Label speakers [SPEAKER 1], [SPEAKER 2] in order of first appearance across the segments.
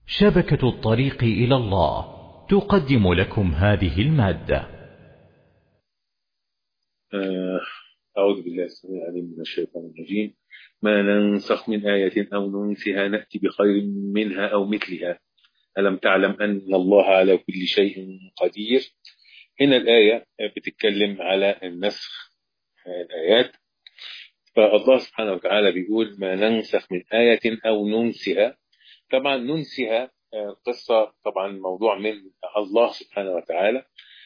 [SPEAKER 1] شبكة الطريق إلى الله تقدم لكم هذه المادة
[SPEAKER 2] آه، أعوذ بالله السميع العليم من الشيطان الرجيم ما ننسخ من آية أو ننسها نأتي بخير منها أو مثلها ألم تعلم أن الله على كل شيء قدير هنا الآية بتتكلم على النسخ الآيات فالله سبحانه وتعالى بيقول ما ننسخ من آية أو ننسها طبعا ننسها قصة طبعا موضوع من الله سبحانه وتعالى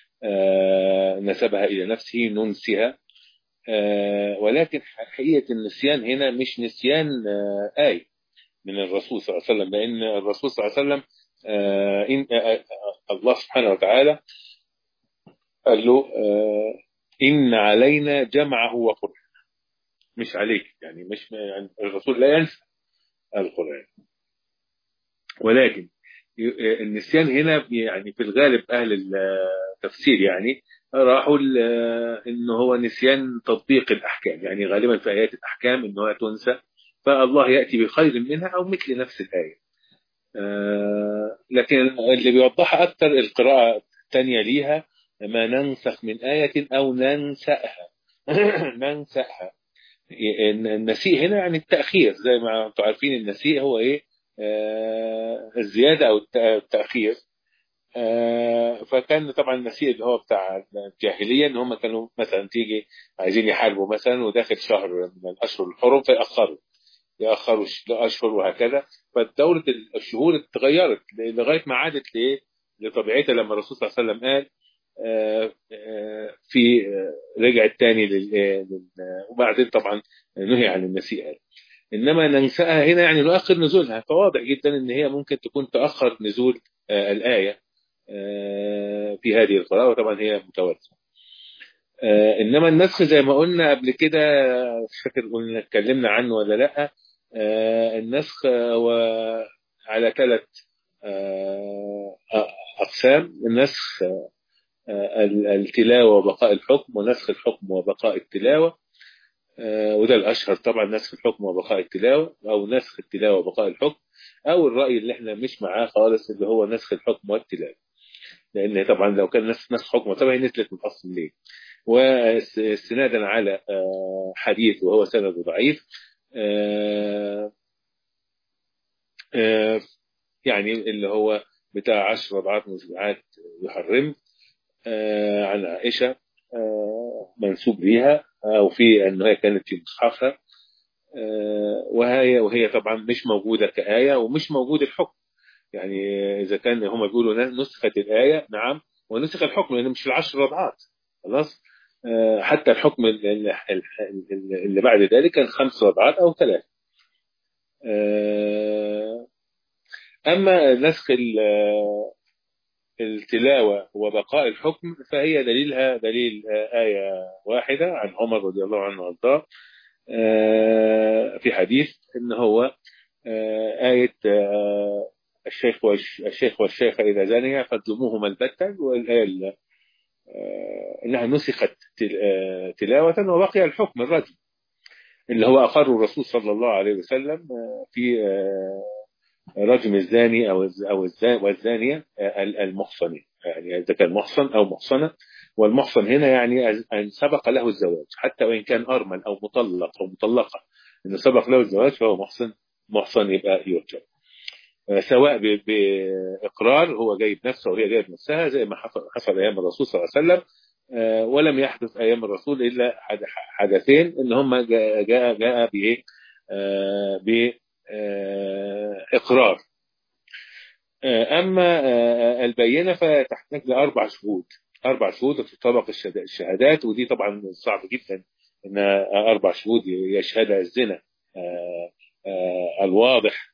[SPEAKER 2] نسبها إلى نفسه ننسها ولكن حقيقة النسيان هنا مش نسيان آية من الرسول صلى الله عليه وسلم لأن الرسول صلى الله عليه وسلم إن الله سبحانه وتعالى قال له إن علينا جمعه وقرآن مش عليك يعني مش يعني الرسول لا ينسى القرآن ولكن النسيان هنا يعني في الغالب أهل التفسير يعني راحوا إن هو نسيان تطبيق الأحكام يعني غالبا في آيات الأحكام إن هو تنسى فالله يأتي بخير منها أو مثل نفس الآية لكن اللي بيوضحها أكثر القراءة الثانية ليها ما ننسخ من آية أو ننسأها ننسأها النسيء هنا يعني التأخير زي ما انتم عارفين النسيء هو إيه آه الزيادة أو التأخير آه فكان طبعا النسيء اللي هو بتاع الجاهلية إن هم كانوا مثلا تيجي عايزين يحاربوا مثلا وداخل شهر من الأشهر الحرم فيأخروا يأخروا أشهر وهكذا فدورة الشهور اتغيرت لغاية ما عادت لإيه لطبيعتها لما الرسول صلى الله عليه وسلم قال في رجع الثاني وبعدين طبعا نهي عن النسيئة إنما ننساها هنا يعني نؤخر نزولها فواضح جدا إن هي ممكن تكون تأخر نزول الآية في هذه القراءة وطبعا هي متواترة إنما النسخ زي ما قلنا قبل كده مش فاكر قلنا اتكلمنا عنه ولا لأ النسخ هو على ثلاث أقسام النسخ التلاوة وبقاء الحكم ونسخ الحكم وبقاء التلاوة وده الأشهر طبعا نسخ الحكم وبقاء التلاوة أو نسخ التلاوة وبقاء الحكم أو الرأي اللي احنا مش معاه خالص اللي هو نسخ الحكم والتلاوة لأن طبعا لو كان نسخ نسخ حكم طبعا نزلت من أصل ليه واستنادا على حديث وهو سند ضعيف يعني اللي هو بتاع عشر رضعات مشبعات يحرم آه عن عائشة آه منسوب ليها أو في أنه هي كانت في مصحفها آه وهي وهي طبعا مش موجودة كآية ومش موجود الحكم يعني إذا كان هم بيقولوا نسخت الآية نعم ونسخ الحكم لأنه مش العشر رضعات خلاص حتى الحكم اللي, اللي بعد ذلك كان خمس رضعات أو ثلاث أما نسخ التلاوة وبقاء الحكم فهي دليلها دليل آية واحدة عن عمر رضي الله عنه وارضاه في حديث ان هو آية الشيخ والشيخ والشيخة إذا زانيا فاظلموهما البتة والآية إنها نسخت تلاوة وبقي الحكم الرجم اللي هو أقر الرسول صلى الله عليه وسلم في رجم الزاني أو أو والزانية المحصنة يعني إذا كان محصن أو محصنة والمحصن هنا يعني أن سبق له الزواج حتى وإن كان أرمل أو مطلق أو مطلقة إنه سبق له الزواج فهو محصن محصن يبقى يرجم سواء بإقرار هو جايب نفسه وهي جايب نفسها زي ما حصل أيام الرسول صلى الله عليه وسلم ولم يحدث أيام الرسول إلا حدثين إن هم جاء جاء, جاء بإيه إقرار أما البينة فتحتاج لأربع شهود أربع شهود تطابق الشهادات ودي طبعا صعب جدا إن أربع شهود يشهد الزنا الواضح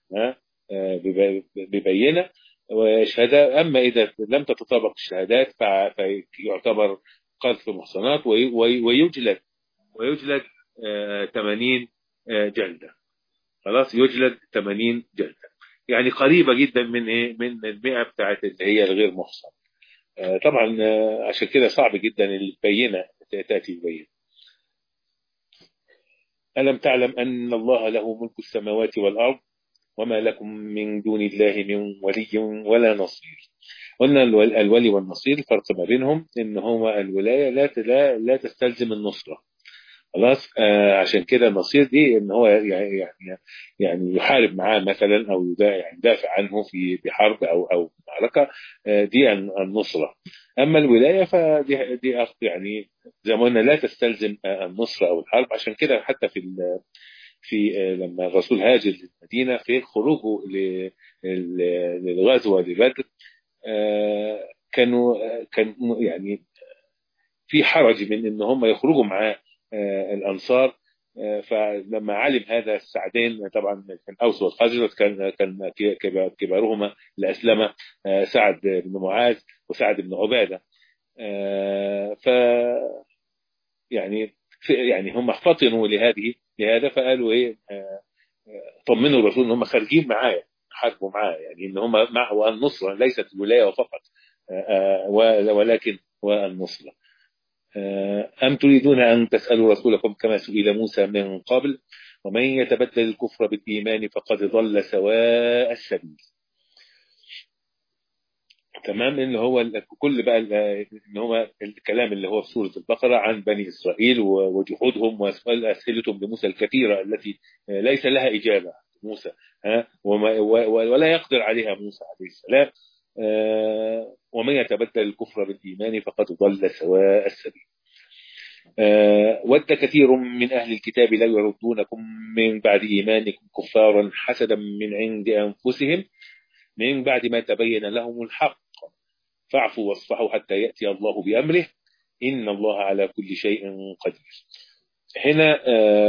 [SPEAKER 2] ببينة وشهادة أما إذا لم تتطابق الشهادات فيعتبر قذف محصنات ويجلد ويجلد 80 جلدة خلاص يجلد 80 جلدة يعني قريبة جدا من ايه من المئة بتاعت اللي هي الغير محصن طبعا عشان كده صعب جدا البينة تأتي البينة ألم تعلم أن الله له ملك السماوات والأرض وما لكم من دون الله من ولي ولا نصير قلنا الولي والنصير الفرق ما بينهم ان هو الولايه لا لا لا تستلزم النصره خلاص آه عشان كده النصير دي ان هو يعني يعني يحارب معاه مثلا او يعني يدافع عنه في بحرب او او معركه آه دي النصره اما الولايه فدي دي يعني زي ما قلنا لا تستلزم النصره او الحرب عشان كده حتى في في لما الرسول هاجر للمدينه في خروجه للغزوه لبدر كانوا كان يعني في حرج من ان هم يخرجوا مع الانصار فلما علم هذا السعدين طبعا كان اوس والخزرج كان كان كبارهما لاسلم سعد بن معاذ وسعد بن عباده ف يعني يعني هم فطنوا لهذه لهذا فقالوا ايه طمنوا الرسول ان هم خارجين معايا حاربوا معاه يعني ان هم معه النصره ليست الولايه فقط ولكن والنصره أم تريدون أن تسألوا رسولكم كما سئل موسى من قبل ومن يتبدل الكفر بالإيمان فقد ضل سواء السبيل تمام اللي هو كل بقى ان هو الكلام اللي هو في سوره البقره عن بني اسرائيل وجحودهم واسئله اسئلتهم لموسى الكثيره التي ليس لها اجابه موسى ها ولا يقدر عليها موسى عليه السلام ومن يتبدل الكفر بالايمان فقد ضل سواء السبيل ود كثير من أهل الكتاب لا يردونكم من بعد إيمانكم كفارا حسدا من عند أنفسهم من بعد ما تبين لهم الحق فاعفوا واصفحوا حتى يأتي الله بأمره إن الله على كل شيء قدير هنا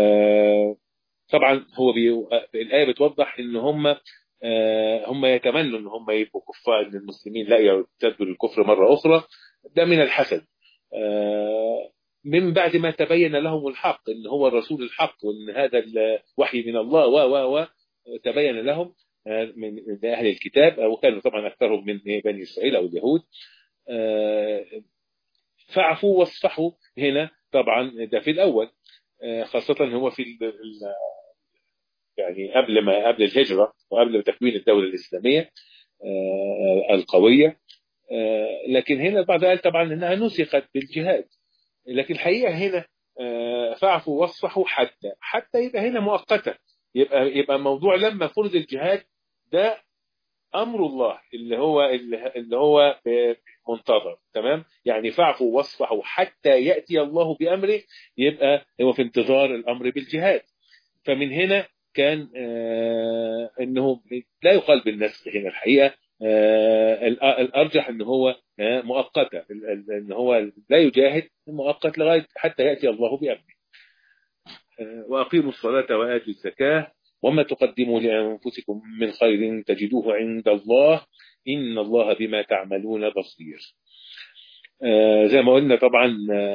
[SPEAKER 2] طبعا هو بي... الآية بتوضح إن هم هم يتمنوا إن هم يبقوا كفار إن المسلمين لا يرتدوا للكفر مرة أخرى ده من الحسد من بعد ما تبين لهم الحق إن هو الرسول الحق وإن هذا الوحي من الله و و و تبين لهم من أهل الكتاب وكانوا طبعا أكثرهم من بني إسرائيل أو اليهود فاعفوا واصفحوا هنا طبعا ده في الأول خاصة هو في يعني قبل ما قبل الهجرة وقبل تكوين الدولة الإسلامية القوية لكن هنا البعض قال طبعا انها نسخت بالجهاد لكن الحقيقه هنا فاعفوا واصفحوا حتى حتى يبقى هنا مؤقته يبقى يبقى موضوع لما فرض الجهاد ده امر الله اللي هو اللي هو منتظر تمام يعني فاعفوا واصفحوا حتى ياتي الله بامره يبقى هو في انتظار الامر بالجهاد فمن هنا كان آه انه لا يقال بالنسخ هنا الحقيقه آه الارجح ان هو آه مؤقته ان هو لا يجاهد مؤقت لغايه حتى ياتي الله بامره واقيموا الصلاه واتوا الزكاه وما تقدموا لانفسكم من خير تجدوه عند الله ان الله بما تعملون بصير زي ما قلنا طبعا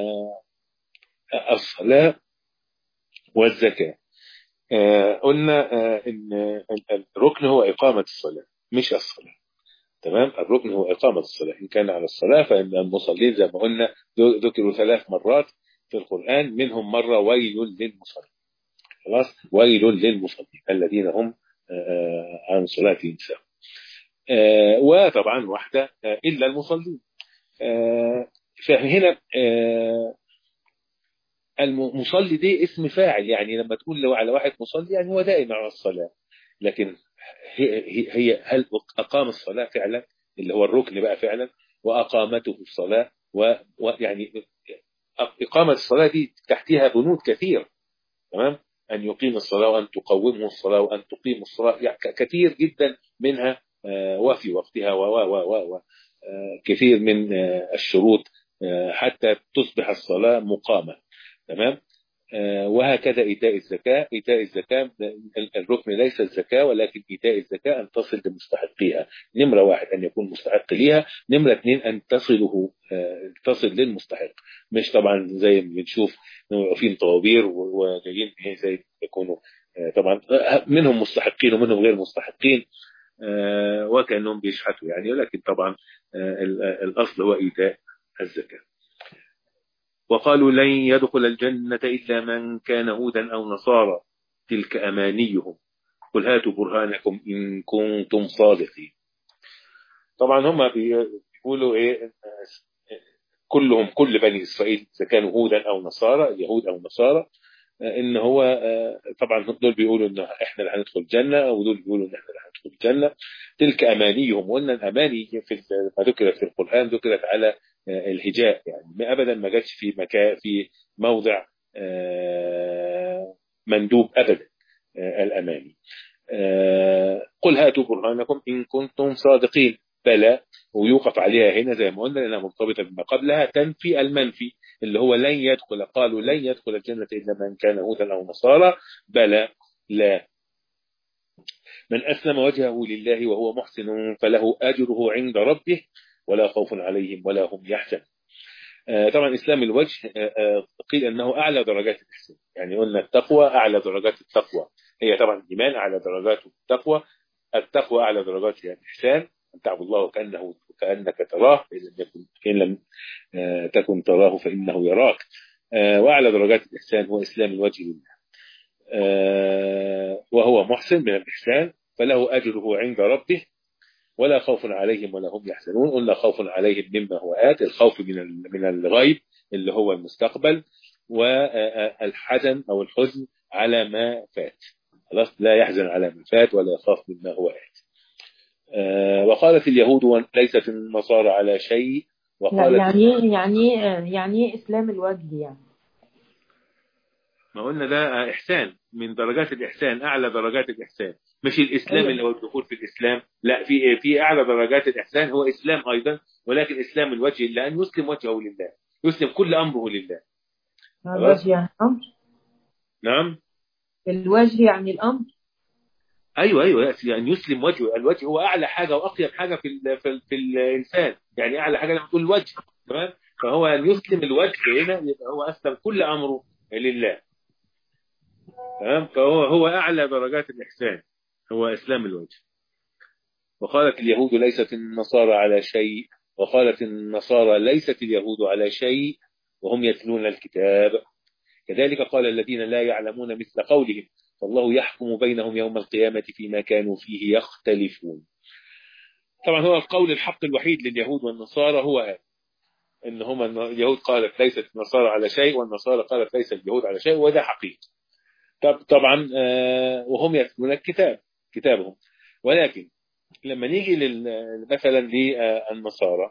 [SPEAKER 2] الصلاه والزكاه قلنا ان الركن هو اقامه الصلاه مش الصلاه تمام الركن هو إقامة الصلاة إن كان على الصلاة فإن المصلين زي ما قلنا ذكروا ثلاث مرات في القرآن منهم مرة ويل للمصلين خلاص ويل للمصلين الذين هم عن صلاتهم ساهون وطبعا واحدة إلا المصلين فهنا المصلي دي اسم فاعل يعني لما تقول لو على واحد مصلي يعني هو دائم على الصلاة لكن هي, هي هل أقام الصلاة فعلا اللي هو الركن بقى فعلا وأقامته الصلاة ويعني إقامة الصلاة دي تحتها بنود كثير تمام أن يقيم الصلاة وأن تقومه الصلاة وأن تقيم الصلاة يعني كثير جدا منها وفي وقتها و و و و كثير من الشروط حتى تصبح الصلاة مقامة تمام وهكذا إيتاء الزكاة إيتاء الزكاة الركن ليس الزكاة ولكن إيتاء الزكاة أن تصل لمستحقيها نمرة واحد أن يكون مستحق ليها نمرة اثنين أن تصله تصل للمستحق مش طبعا زي ما بنشوف واقفين طوابير وجايين زي يكونوا طبعا منهم مستحقين ومنهم غير مستحقين وكأنهم بيشحتوا يعني ولكن طبعا الأصل هو إيتاء الزكاة وقالوا لن يدخل الجنة إلا من كان هودا أو نصارى تلك أمانيهم قل هاتوا برهانكم إن كنتم صادقين طبعا هم بيقولوا إيه كلهم كل بني إسرائيل إذا كانوا هودا أو نصارى يهود أو نصارى ان هو طبعا دول بيقولوا ان احنا اللي هندخل الجنه ودول بيقولوا ان احنا اللي هندخل الجنه تلك امانيهم وقلنا الاماني في ما ذكرت في القران ذكرت على الهجاء يعني ابدا ما جاتش في مكان في موضع مندوب ابدا الاماني قل هاتوا برهانكم ان كنتم صادقين بلى ويوقف عليها هنا زي ما قلنا لانها مرتبطه بما قبلها تنفي المنفي اللي هو لن يدخل قالوا لن يدخل الجنة إلا من كان هودا أو نصارى بلى لا من أسلم وجهه لله وهو محسن فله أجره عند ربه ولا خوف عليهم ولا هم يحزنون طبعا إسلام الوجه قيل أنه أعلى درجات الإحسان يعني قلنا التقوى أعلى درجات التقوى هي طبعا الإيمان أعلى درجات التقوى التقوى أعلى درجات الإحسان أن تعبد الله كأنه كأنك تراه إن لم يكن إن لم تكن تراه فإنه يراك وأعلى درجات الإحسان هو إسلام الوجه لله وهو محسن من الإحسان فله أجره عند ربه ولا خوف عليهم ولا هم يحزنون قلنا خوف عليهم مما هو آت الخوف من من الغيب اللي هو المستقبل والحزن أو الحزن على ما فات خلاص لا يحزن على ما فات ولا يخاف مما هو آت وقالت اليهود ليست النصارى على شيء وقالت
[SPEAKER 3] يعني يعني يعني اسلام الوجه يعني
[SPEAKER 2] ما قلنا ده احسان من درجات الاحسان اعلى درجات الاحسان مش الاسلام
[SPEAKER 3] أيوة.
[SPEAKER 2] اللي هو الدخول في الاسلام لا في في اعلى درجات الاحسان هو اسلام ايضا ولكن اسلام الوجه لان يسلم وجهه لله يسلم كل امره لله
[SPEAKER 3] الوجه يعني الامر
[SPEAKER 2] نعم
[SPEAKER 3] الوجه يعني الامر
[SPEAKER 2] ايوه ايوه يعني يسلم وجهه الوجه هو اعلى حاجه واقيم حاجه في ال في, ال في الانسان يعني اعلى حاجه لما تقول الوجه تمام فهو ان يسلم الوجه هنا يبقى هو اسلم كل امره لله تمام فهو هو اعلى درجات الاحسان هو اسلام الوجه وقالت اليهود ليست النصارى على شيء وقالت النصارى ليست اليهود على شيء وهم يتلون الكتاب كذلك قال الذين لا يعلمون مثل قولهم فالله يحكم بينهم يوم القيامة فيما كانوا فيه يختلفون طبعا هو القول الحق الوحيد لليهود والنصارى هو هذا ان هم اليهود قالت ليست النصارى على شيء والنصارى قالت ليست اليهود على شيء وده حقيقي طب طبعا وهم يتلون الكتاب كتابهم ولكن لما نيجي مثلا للنصارى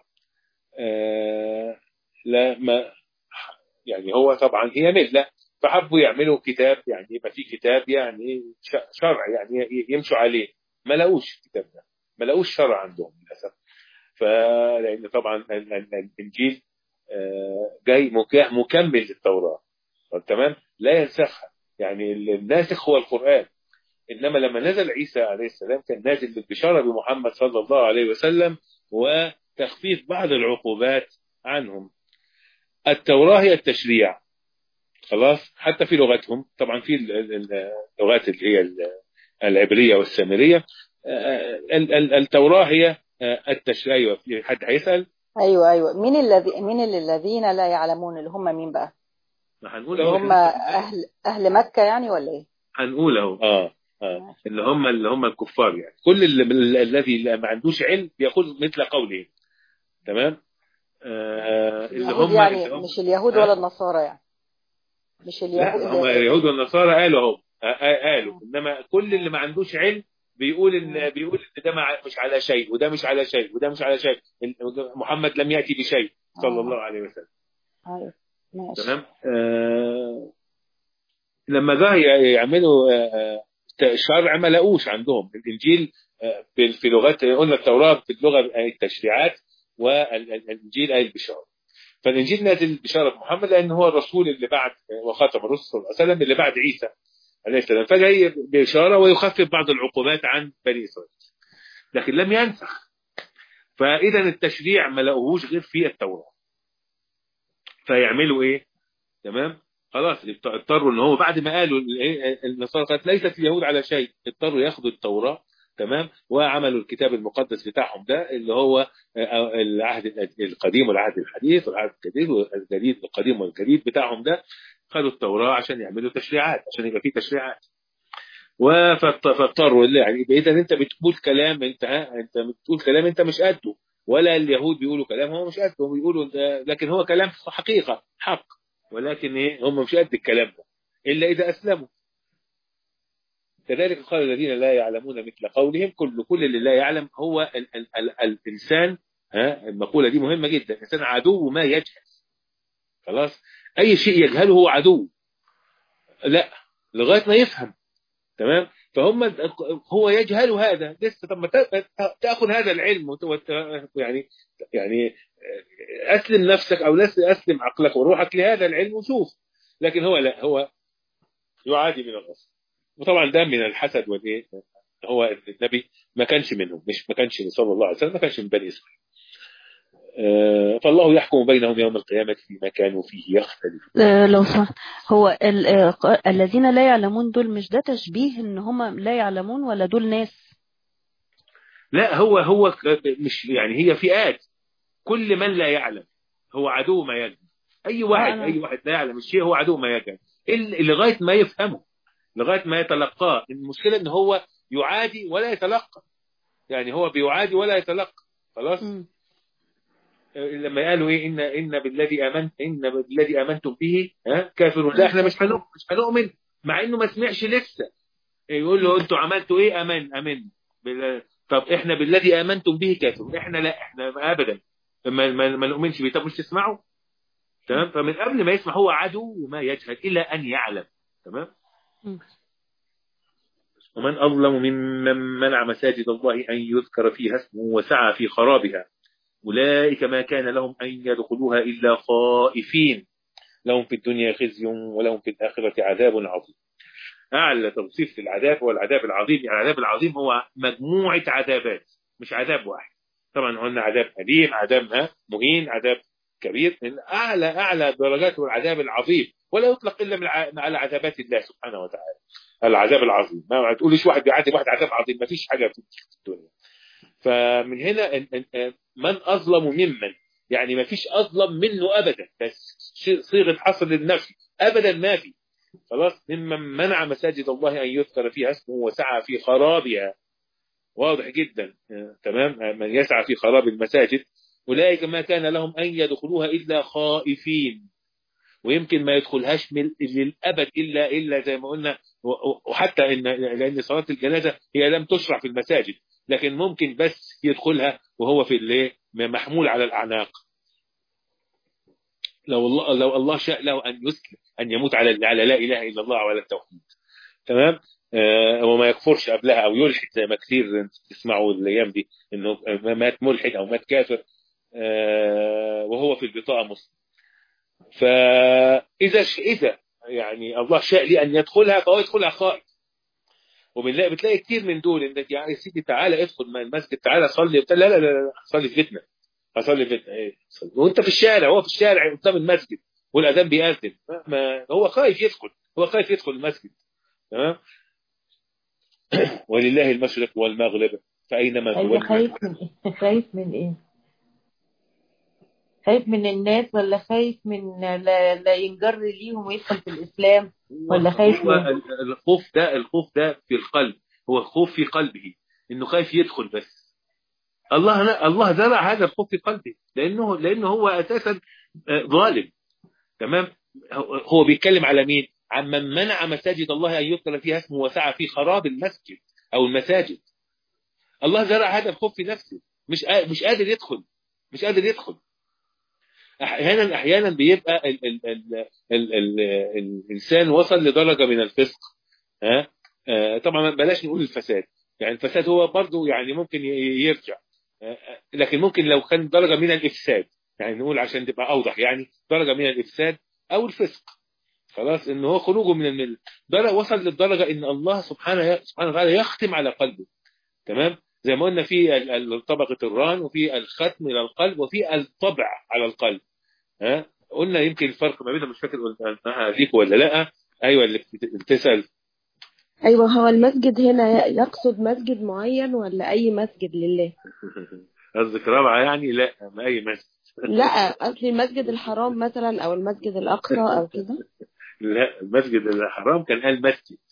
[SPEAKER 2] لا ما يعني هو طبعا هي مله فحبوا يعملوا كتاب يعني يبقى في كتاب يعني شرع يعني يمشوا عليه ما لقوش الكتاب ده ما لقوش شرع عندهم للاسف فلان طبعا الانجيل جاي مكمل للتوراه تمام لا ينسخها يعني الناسخ هو القران انما لما نزل عيسى عليه السلام كان نازل بالبشاره بمحمد صلى الله عليه وسلم وتخفيف بعض العقوبات عنهم التوراه هي التشريع خلاص حتى في لغتهم طبعا في اللغات اللي هي العبريه والسامريه التوراه هي التشريع ايوه في حد هيسال
[SPEAKER 4] ايوه ايوه مين الذي مين الذين لا يعلمون اللي هم مين بقى؟
[SPEAKER 2] هنقول
[SPEAKER 4] اللي هم اهل اهل مكه يعني ولا ايه؟
[SPEAKER 2] هنقول اهو اه اه اللي هم اللي هم الكفار يعني كل الذي ما عندوش علم ياخذ مثل قوله تمام آه
[SPEAKER 4] اللي هم يعني اللي هم مش اليهود ولا النصارى يعني مش اليهود
[SPEAKER 2] لا هم اليهود والنصارى قالوا اهو قالوا انما كل اللي ما عندوش علم بيقول ان بيقول ان ده مش على شيء وده مش على شيء وده مش على شيء محمد لم ياتي بشيء صلى الله عليه وسلم
[SPEAKER 4] ايوه ماشي
[SPEAKER 2] تمام آه لما جه يعملوا آه شرع ما لقوش عندهم الانجيل آه في لغات قلنا التوراه في اللغه التشريعات والانجيل اي البشاره فالانجيل نازل بشاره محمد لان هو الرسول اللي بعد وخاتم الرسل صلى الله عليه وسلم اللي بعد عيسى عليه السلام فجاي بإشارة ويخفف بعض العقوبات عن بني إسرائيل لكن لم ينسخ فإذا التشريع ما لقوهوش غير في التوراة فيعملوا إيه تمام خلاص اضطروا ان هو بعد ما قالوا النصارى قالت ليست اليهود على شيء اضطروا ياخدوا التوراه تمام وعملوا الكتاب المقدس بتاعهم ده اللي هو العهد القديم والعهد الحديث والعهد الجديد والجديد القديم والجديد بتاعهم ده خدوا التوراة عشان يعملوا تشريعات عشان يبقى في تشريعات فاضطروا يعني اذا انت بتقول كلام انت ها انت بتقول كلام انت مش قده ولا اليهود بيقولوا كلام هو مش قده هم بيقولوا لكن هو كلام حقيقه حق ولكن ايه هم مش قد الكلام ده الا اذا اسلموا كذلك قال الذين لا يعلمون مثل قولهم كل كل اللي لا يعلم هو ال ال ال الانسان ها المقوله دي مهمه جدا الانسان عدو ما يجهل خلاص اي شيء يجهله هو عدو لا لغايه ما يفهم تمام فهم هو يجهل هذا لسه طب ما تاخذ هذا العلم يعني يعني اسلم نفسك او اسلم عقلك وروحك لهذا العلم وشوف لكن هو لا هو يعادي من الاصل وطبعا ده من الحسد والايه هو النبي ما كانش منهم مش ما كانش صلى الله عليه وسلم ما كانش من بني اسرائيل فالله يحكم بينهم يوم القيامة فيما كانوا فيه يختلفون
[SPEAKER 5] لو سمحت هو الذين لا يعلمون دول مش ده تشبيه ان هم لا يعلمون ولا دول ناس
[SPEAKER 2] لا هو هو مش يعني هي فئات كل من لا يعلم هو عدو ما يجهل اي واحد اي واحد لا يعلم الشيء هو عدو ما يجهل لغايه ما يفهمه لغايه ما يتلقاه المشكله ان هو يعادي ولا يتلقى يعني هو بيعادي ولا يتلقى خلاص م. لما قالوا ايه ان ان بالذي امنت ان بالذي امنتم به ها كافرون لا احنا مش هنؤمن مش هنؤمن مع انه ما سمعش لسه يقول له انتوا عملتوا ايه امن امن طب احنا بالذي امنتم به كافرون احنا لا احنا ابدا ما, ما, ما نؤمنش به طب مش تسمعوا تمام فمن قبل ما يسمع هو عدو وما يجهل الا ان يعلم تمام ومن اظلم ممن منع مساجد الله ان يذكر فيها اسمه وسعى في خرابها أولئك ما كان لهم أن يدخلوها إلا خائفين لهم في الدنيا خزي ولهم في الآخرة عذاب عظيم أعلى توصيف للعذاب هو العذاب العظيم يعني العذاب العظيم هو مجموعة عذابات مش عذاب واحد طبعا قلنا عذاب أليم عذاب مهين عذاب كبير من أعلى أعلى درجات العذاب العظيم ولا يطلق إلا من على عذابات الله سبحانه وتعالى العذاب العظيم ما تقولش واحد بيعذب واحد عذاب عظيم ما فيش حاجة في الدنيا فمن هنا من أظلم ممن يعني ما فيش أظلم منه أبدا بس صيغة حصر للنفي أبدا ما في خلاص ممن منع مساجد الله أن يذكر فيها اسمه وسعى في خرابها واضح جدا تمام من يسعى في خراب المساجد أولئك ما كان لهم أن يدخلوها إلا خائفين ويمكن ما يدخلهاش للأبد إلا إلا زي ما قلنا وحتى إن لأن صلاة الجنازة هي لم تشرع في المساجد لكن ممكن بس يدخلها وهو في اللي محمول على الأعناق لو الله لو الله شاء له أن يسلم أن يموت على على لا إله إلا الله وعلى التوحيد تمام آه وما يكفرش قبلها أو يلحد زي ما كثير تسمعوا الأيام دي إنه مات ملحد أو مات كافر آه وهو في البطاقة مسلم فإذا إذا يعني الله شاء لي أن يدخلها فهو يدخلها خائف وبنلاقي بتلاقي كتير من دول انك يعني يا سيدي تعالى ادخل المسجد تعالى صلي لا لا لا لا صلي في بيتنا اصلي في بيتنا ايه وانت في الشارع هو في الشارع قدام المسجد والاذان بيأذن ما هو خايف يدخل هو خايف يدخل المسجد تمام ولله المشرق والمغرب فاينما
[SPEAKER 3] أيوة خايف من إيه؟ خايف من ايه؟ خايف من الناس ولا خايف من لا, لا ينجر ليهم ويدخل في الإسلام ولا خايف من
[SPEAKER 2] الخوف ده الخوف ده في القلب هو الخوف في قلبه انه خايف يدخل بس الله الله زرع هذا الخوف في قلبه لانه لانه هو اساسا ظالم تمام هو بيتكلم على مين عن من منع مساجد الله ان يذكر فيها اسمه وسعى في خراب المسجد او المساجد الله زرع هذا الخوف في نفسه مش مش قادر يدخل مش قادر يدخل احيانا احيانا بيبقى ال ال ال ال ال الانسان وصل لدرجه من الفسق ها آه طبعا بلاش نقول الفساد يعني الفساد هو برضه يعني ممكن يرجع آه لكن ممكن لو كان درجه من الافساد يعني نقول عشان تبقى اوضح يعني درجه من الافساد او الفسق خلاص ان هو خروجه من المله درجه وصل للدرجه ان الله سبحانه سبحانه وتعالى يختم على قلبه تمام زي ما قلنا في طبقة الران وفي الختم إلى القلب وفي الطبع على القلب ها قلنا يمكن الفرق ما بينهم مش فاكر قلناها ليك ولا لا ايوه اللي بتسال
[SPEAKER 5] ايوه هو المسجد هنا يقصد مسجد معين ولا اي مسجد لله
[SPEAKER 2] قصدك رابعه يعني لا ما اي مسجد
[SPEAKER 5] لا اصلي المسجد الحرام مثلا او المسجد الاقصى او كده
[SPEAKER 2] لا المسجد الحرام كان قال مسجد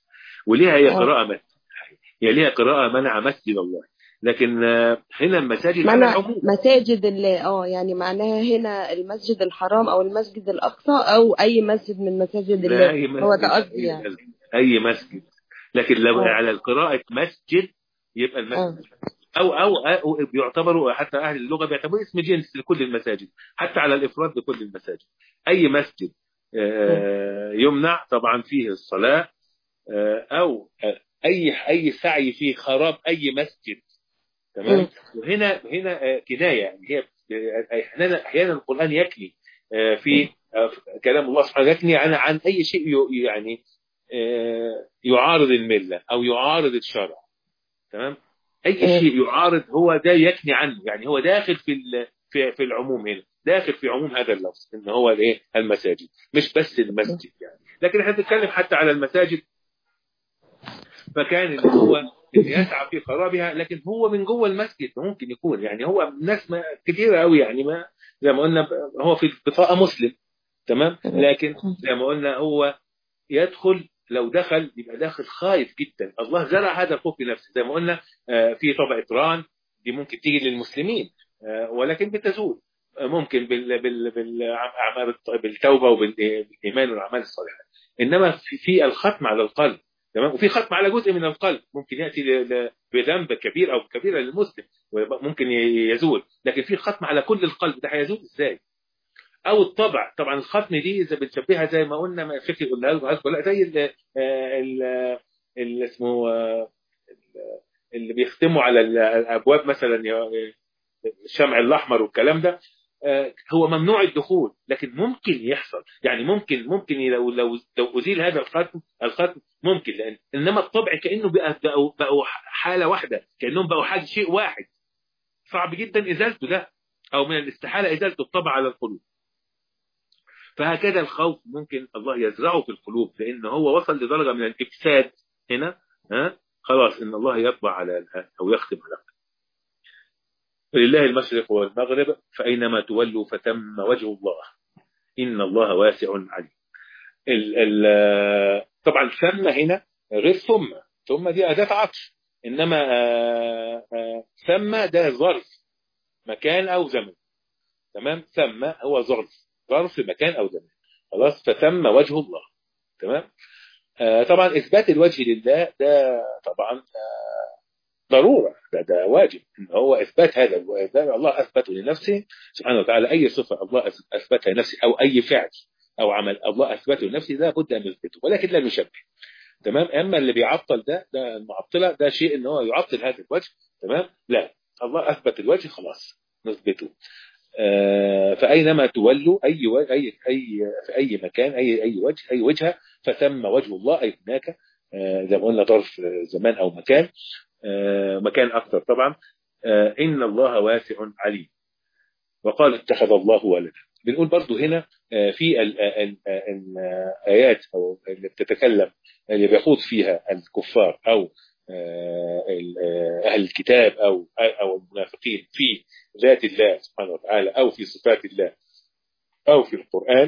[SPEAKER 2] وليها هي
[SPEAKER 4] آه.
[SPEAKER 2] قراءه من هي ليها قراءه منع مسجد الله لكن آه، هنا المساجد على
[SPEAKER 6] منع
[SPEAKER 2] العموم
[SPEAKER 6] مساجد الله اه يعني معناها هنا المسجد الحرام او المسجد الاقصى او اي مسجد من مساجد
[SPEAKER 2] لا،
[SPEAKER 6] الله
[SPEAKER 2] أي
[SPEAKER 6] هو ده
[SPEAKER 2] مسجد،
[SPEAKER 6] قصدي
[SPEAKER 2] أي
[SPEAKER 6] يعني
[SPEAKER 2] مسجد، اي مسجد لكن لو
[SPEAKER 6] آه.
[SPEAKER 2] على القراءه مسجد يبقى المسجد أو, أو أو بيعتبروا حتى أهل اللغة بيعتبروا اسم جنس لكل المساجد حتى على الإفراد لكل المساجد أي مسجد آه، يمنع طبعا فيه الصلاة آه، أو آه، أي أي سعي في خراب أي مسجد تمام
[SPEAKER 6] مم.
[SPEAKER 2] وهنا هنا آه، كناية يعني هي آه، أحيانا أحيانا القرآن يكني آه، في آه، في كلام الله سبحانه يكني عن عن أي شيء ي- يعني آه، يعارض الملة أو يعارض الشرع تمام اي
[SPEAKER 6] مم.
[SPEAKER 2] شيء يعارض هو ده يكني عنه يعني هو داخل في ال- في في العموم هنا داخل في عموم هذا اللفظ ان هو الايه المساجد مش بس المسجد يعني لكن احنا بنتكلم حتى على المساجد فكان ان هو يسعى في خرابها لكن هو من جوه المسجد ممكن يكون يعني هو ناس ما كتير قوي يعني ما زي ما قلنا هو في بطاقه مسلم تمام لكن زي ما قلنا هو يدخل لو دخل يبقى داخل خايف جدا الله زرع هذا الخوف في نفسه زي ما قلنا آه، في طبقه ران دي ممكن تيجي للمسلمين آه، ولكن بتزول آه، ممكن بال بال بالأعمال بالتوبه وبالايمان والاعمال الصالحه انما في, في الختم على القلب تمام وفي ختم على جزء من القلب ممكن ياتي ل- ل- بذنب كبير او كبيره للمسلم وممكن ي- يزول لكن في ختم على كل القلب ده هيزول ازاي؟ او الطبع طبعا الختم دي اذا بنشبهها زي ما قلنا ما فكري قلنا لكم هذا لا زي ال ال اللي اسمه آه، اللي بيختموا على ال- الابواب مثلا ي- الشمع الاحمر والكلام ده آه، هو ممنوع الدخول لكن ممكن يحصل يعني ممكن ممكن لو لو لو ازيل هذا الختم الختم ممكن لان انما الطبع كانه بقى بقوا بقوا حاله واحده كانهم بقوا حاجه شيء واحد صعب جدا ازالته ده او من الاستحاله ازاله الطبع على القلوب فهكذا الخوف ممكن الله يزرعه في القلوب لان هو وصل لدرجه من الافساد هنا ها خلاص ان الله يطبع على او يختم على ولله المشرق والمغرب فاينما تولوا فتم وجه الله ان الله واسع عليم ال ال طبعا ثم هنا غير ثم ثم دي اداه عطف انما آه، آه، ثم ده ظرف مكان او زمن تمام ثم هو ظرف ظرف مكان او زمان خلاص فثم وجه الله تمام آه طبعا اثبات الوجه لله ده طبعا آه ضروره ده ده واجب ان هو اثبات هذا ده الله اثبته لنفسه سبحانه وتعالى اي صفه الله اثبتها لنفسه او اي فعل او عمل الله اثبته لنفسه لا بد ان نثبته ولكن لا نشبه تمام اما اللي بيعطل ده ده المعطله ده شيء ان هو يعطل هذا الوجه تمام لا الله اثبت الوجه خلاص نثبته آه، فأينما تولوا أي و- أي أي في أي مكان أي أي وجه أي وجهة فثم وجه الله أي هناك آه، زي ما قلنا ظرف آه، زمان أو مكان آه، مكان أكثر طبعا آه، إن الله واسع عليم وقال اتخذ الله ولدا بنقول برضو هنا آه، في ال- ال- ال- الآيات أو اللي بتتكلم اللي بيخوض فيها الكفار أو آه، ال- آه، أهل الكتاب أو أو المنافقين في ذات الله سبحانه وتعالى أو في صفات الله أو في القرآن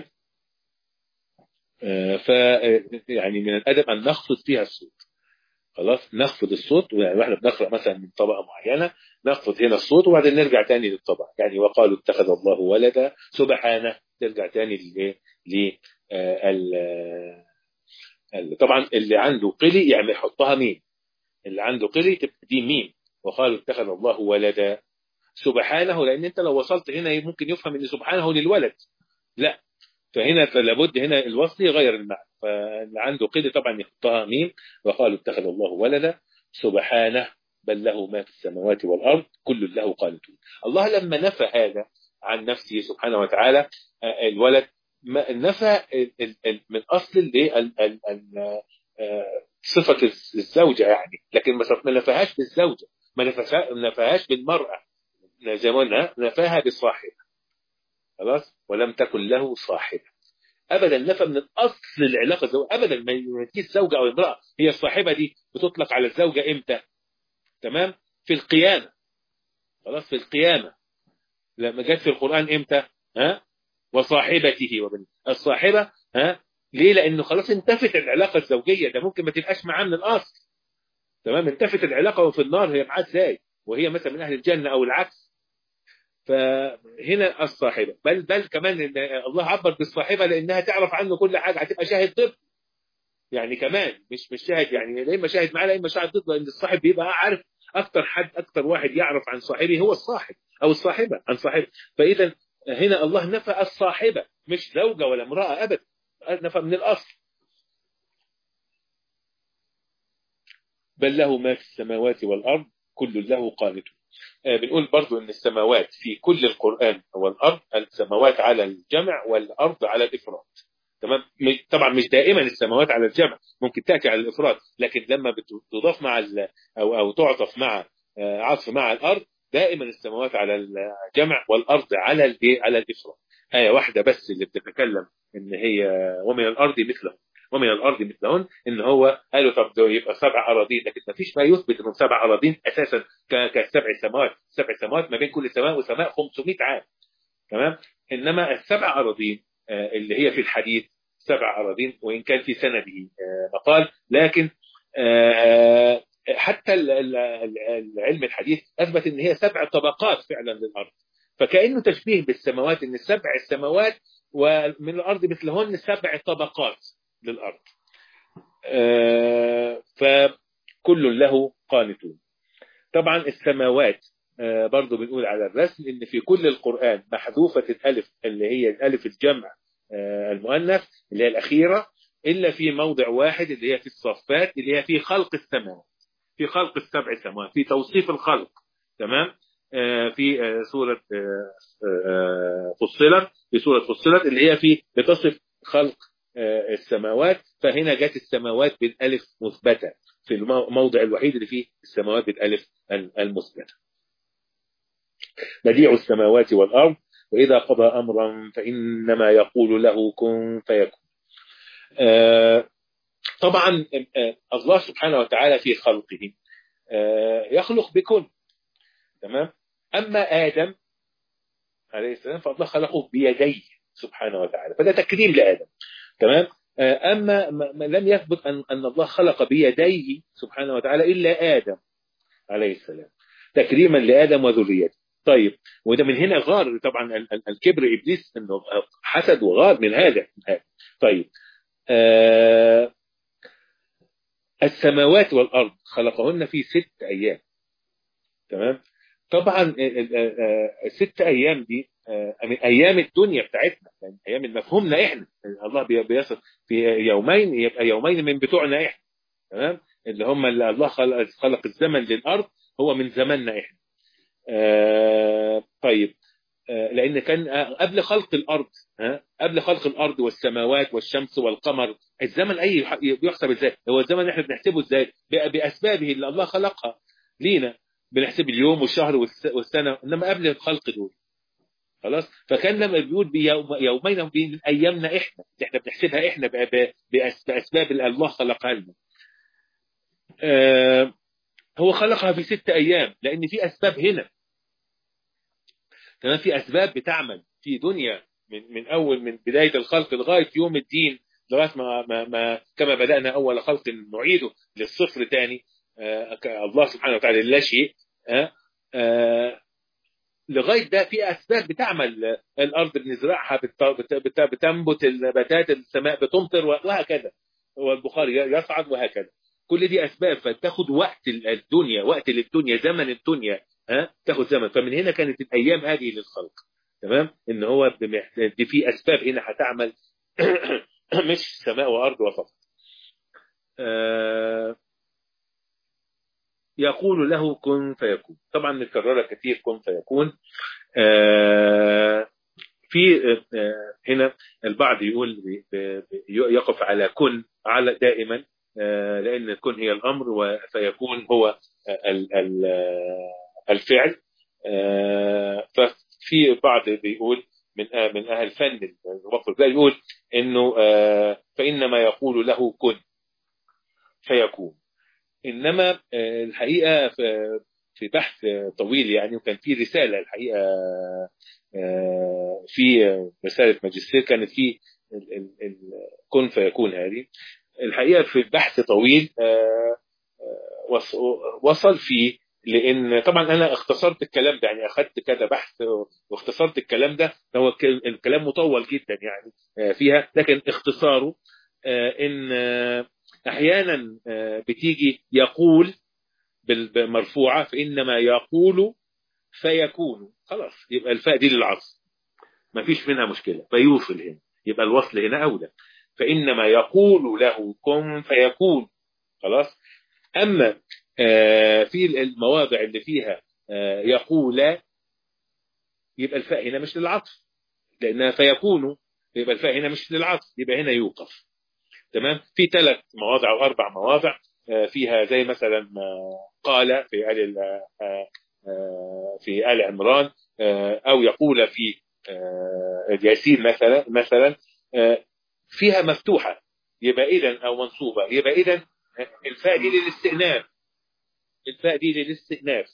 [SPEAKER 2] آه، ف يعني من الأدب أن نخفض فيها الصوت خلاص نخفض الصوت يعني واحنا بنقرأ مثلا من طبقة معينة نخفض هنا الصوت وبعدين نرجع تاني للطبقة يعني وقالوا اتخذ الله ولدا سبحانه ترجع تاني لإيه؟ ل آه، ال- ال- طبعا اللي عنده قلي يعني يحطها ميم اللي عنده قلي تبقى دي ميم وقالوا اتخذ الله ولدا سبحانه لان انت لو وصلت هنا ممكن يفهم ان سبحانه للولد لا فهنا فلابد هنا الوصل يغير المعنى فاللي عنده قيد طبعا يحطها ميم وقالوا اتخذ الله ولدا سبحانه بل له ما في السماوات والارض كل له قانتون الله لما نفى هذا عن نفسه سبحانه وتعالى آه، الولد ما نفى ال- ال- ال- من اصل الايه ال- ال- ال- آه، صفه الزوجه يعني لكن ما ما نفاهاش بالزوجه ما نفاها- ما نفاهاش بالمراه زي ما قلنا نفاها بالصاحبه خلاص ولم تكن له صاحبه ابدا نفى من الاصل العلاقه الزوجيه ابدا ما يجيش زوجه او امراه هي الصاحبه دي بتطلق على الزوجه امتى تمام في القيامه خلاص في القيامه لما جت في القران امتى ها وصاحبته وبنيه الصاحبه ها ليه لانه خلاص انتفت العلاقه الزوجيه ده ممكن ما تبقاش معاه من الاصل تمام انتفت العلاقه وفي النار هي معاه ازاي وهي مثلا من اهل الجنه او العكس فهنا الصاحبه بل بل كمان إن الله عبر بالصاحبه لانها تعرف عنه كل حاجه هتبقى شاهد ضد يعني كمان مش مش شاهد يعني لا اما شاهد معاه لا اما شاهد ضد لان الصاحب بيبقى عارف اكتر حد اكتر واحد يعرف عن صاحبه هو الصاحب او الصاحبه عن صاحبه فاذا هنا الله نفى الصاحبه مش زوجه ولا امراه ابدا نفى من الاصل بل له ما في السماوات والارض كل له قانت آه، بنقول برضو ان السماوات في كل القران والارض السماوات على الجمع والارض على الافراد تمام م- طبعا مش دائما السماوات على الجمع ممكن تاتي على الافراد لكن لما بتضاف مع ال- او او تعطف مع آه، عطف مع الارض دائما السماوات على الجمع والارض على الايه على الافراد ايه واحده بس اللي بتتكلم ان هي ومن الارض مثله ومن الارض مثلهن ان هو قالوا طب ده يبقى سبع اراضين لكن ما فيش ما يثبت انهم سبع اراضين اساسا ك- كسبع سماوات سبع سماوات ما بين كل سماء وسماء 500 عام تمام انما السبع اراضين آه، اللي هي في الحديث سبع اراضين وان كان في سنده آه، مقال لكن آه، حتى ال- ال- ال- العلم الحديث اثبت ان هي سبع طبقات فعلا للارض فكانه تشبيه بالسماوات ان السبع السماوات ومن الارض مثلهن سبع طبقات للارض آه، فكل له قانتون طبعا السماوات آه، برضو بنقول على الرسم ان في كل القران محذوفه الالف اللي هي الالف الجمع آه، المؤنث اللي هي الاخيره الا في موضع واحد اللي هي في الصفات اللي هي في خلق السماوات في خلق السبع سماوات في توصيف الخلق تمام آه، في آه، سوره آه، آه، فصلت في سوره فصلت اللي هي في بتصف خلق آه، السماوات فهنا جت السماوات بالالف مثبته في الموضع الوحيد اللي فيه السماوات بالالف المثبته بديع السماوات والارض واذا قضى امرا فانما يقول له كن فيكون آه، طبعا آه، الله سبحانه وتعالى في خلقه آه، يخلق بكل تمام اما ادم عليه السلام فالله خلقه بيديه سبحانه وتعالى فده تكريم لادم تمام آه، اما ما ما لم يثبت ان ان الله خلق بيديه سبحانه وتعالى الا ادم عليه السلام تكريما لادم وذريته طيب وده من هنا غار طبعا ال- ال- الكبر ابليس انه حسد وغار من هذا من هذا. طيب آه السماوات والارض خلقهن في ست ايام تمام طبعا ال- ال- آه، الست ايام دي آه، من ايام الدنيا بتاعتنا يعني ايام مفهومنا احنا الله بي- بيصف في يومين يبقى يومين من بتوعنا احنا تمام اللي هم اللي الله خلق, خلق الزمن للارض هو من زماننا احنا آه طيب آه لان كان آه، قبل خلق الارض ها قبل خلق الارض والسماوات والشمس والقمر الزمن اي ح- بيحسب ازاي هو الزمن احنا بنحسبه ازاي ب- باسبابه اللي الله خلقها لينا بنحسب اليوم والشهر والس- والسنه انما قبل الخلق دول خلاص فكان لما بيقول بيوم يومين من ايامنا احنا اللي احنا بنحسبها احنا ب- ب- بأس- باسباب اللي الله خلقها لنا آه هو خلقها في ست ايام لان في اسباب هنا كمان في اسباب بتعمل في دنيا من من اول من بدايه الخلق لغايه يوم الدين لغايه ما, ما, ما كما بدانا اول خلق نعيده للصفر تاني آه ك- الله سبحانه وتعالى لا شيء آه آه لغايه ده في اسباب بتعمل آه، الارض بنزرعها بت- بت- بت- بتنبت النباتات السماء بتمطر وهكذا والبخار يصعد وهكذا كل دي اسباب فتاخد وقت الدنيا وقت للدنيا زمن الدنيا ها تاخد زمن فمن هنا كانت الايام هذه للخلق تمام ان هو بمح- دي في اسباب هنا هتعمل مش سماء وارض وفقط آه، يقول له كن فيكون طبعا متكرره كثير كن فيكون آه، في آه، هنا البعض يقول ب- ب- يقف على كن على دائما آه، لان كن هي الامر و- فيكون هو ال- ال- الفعل آه، ففي بعض بيقول من آه، من اهل الفن الوقف ده يقول انه آه، فانما يقول له كن فيكون انما آه، الحقيقه في- في بحث طويل يعني وكان في رساله الحقيقه آه، في رساله ماجستير كانت في ال ال ال كن فيكون هذه الحقيقه في بحث طويل آه، آه، وص- وصل فيه لان طبعا انا اختصرت الكلام ده يعني اخذت كذا بحث واختصرت الكلام ده هو ك- الكلام مطول جدا يعني آه، فيها لكن اختصاره آه، ان آه، احيانا آه، بتيجي يقول بال- مرفوعه فانما يقول فيكون خلاص يبقى الفاء دي للعصر ما فيش منها مشكله فيوصل هنا يبقى الوصل هنا اولى فانما يقول له كن فيكون خلاص اما آه، في المواضع اللي فيها آه، يقول يبقى الفاء هنا مش للعطف لانها فيكون يبقى الفاء هنا مش للعطف يبقى هنا يوقف تمام في ثلاث مواضع او اربع مواضع آه، فيها زي مثلا آه، قال في ال آه، آه، في ال عمران آه، او يقول في آه، الياسين مثلا مثلا آه، فيها مفتوحه يبقى اذا او منصوبه يبقى اذا الفاء دي للاستئناف الفاء دي للاستئناف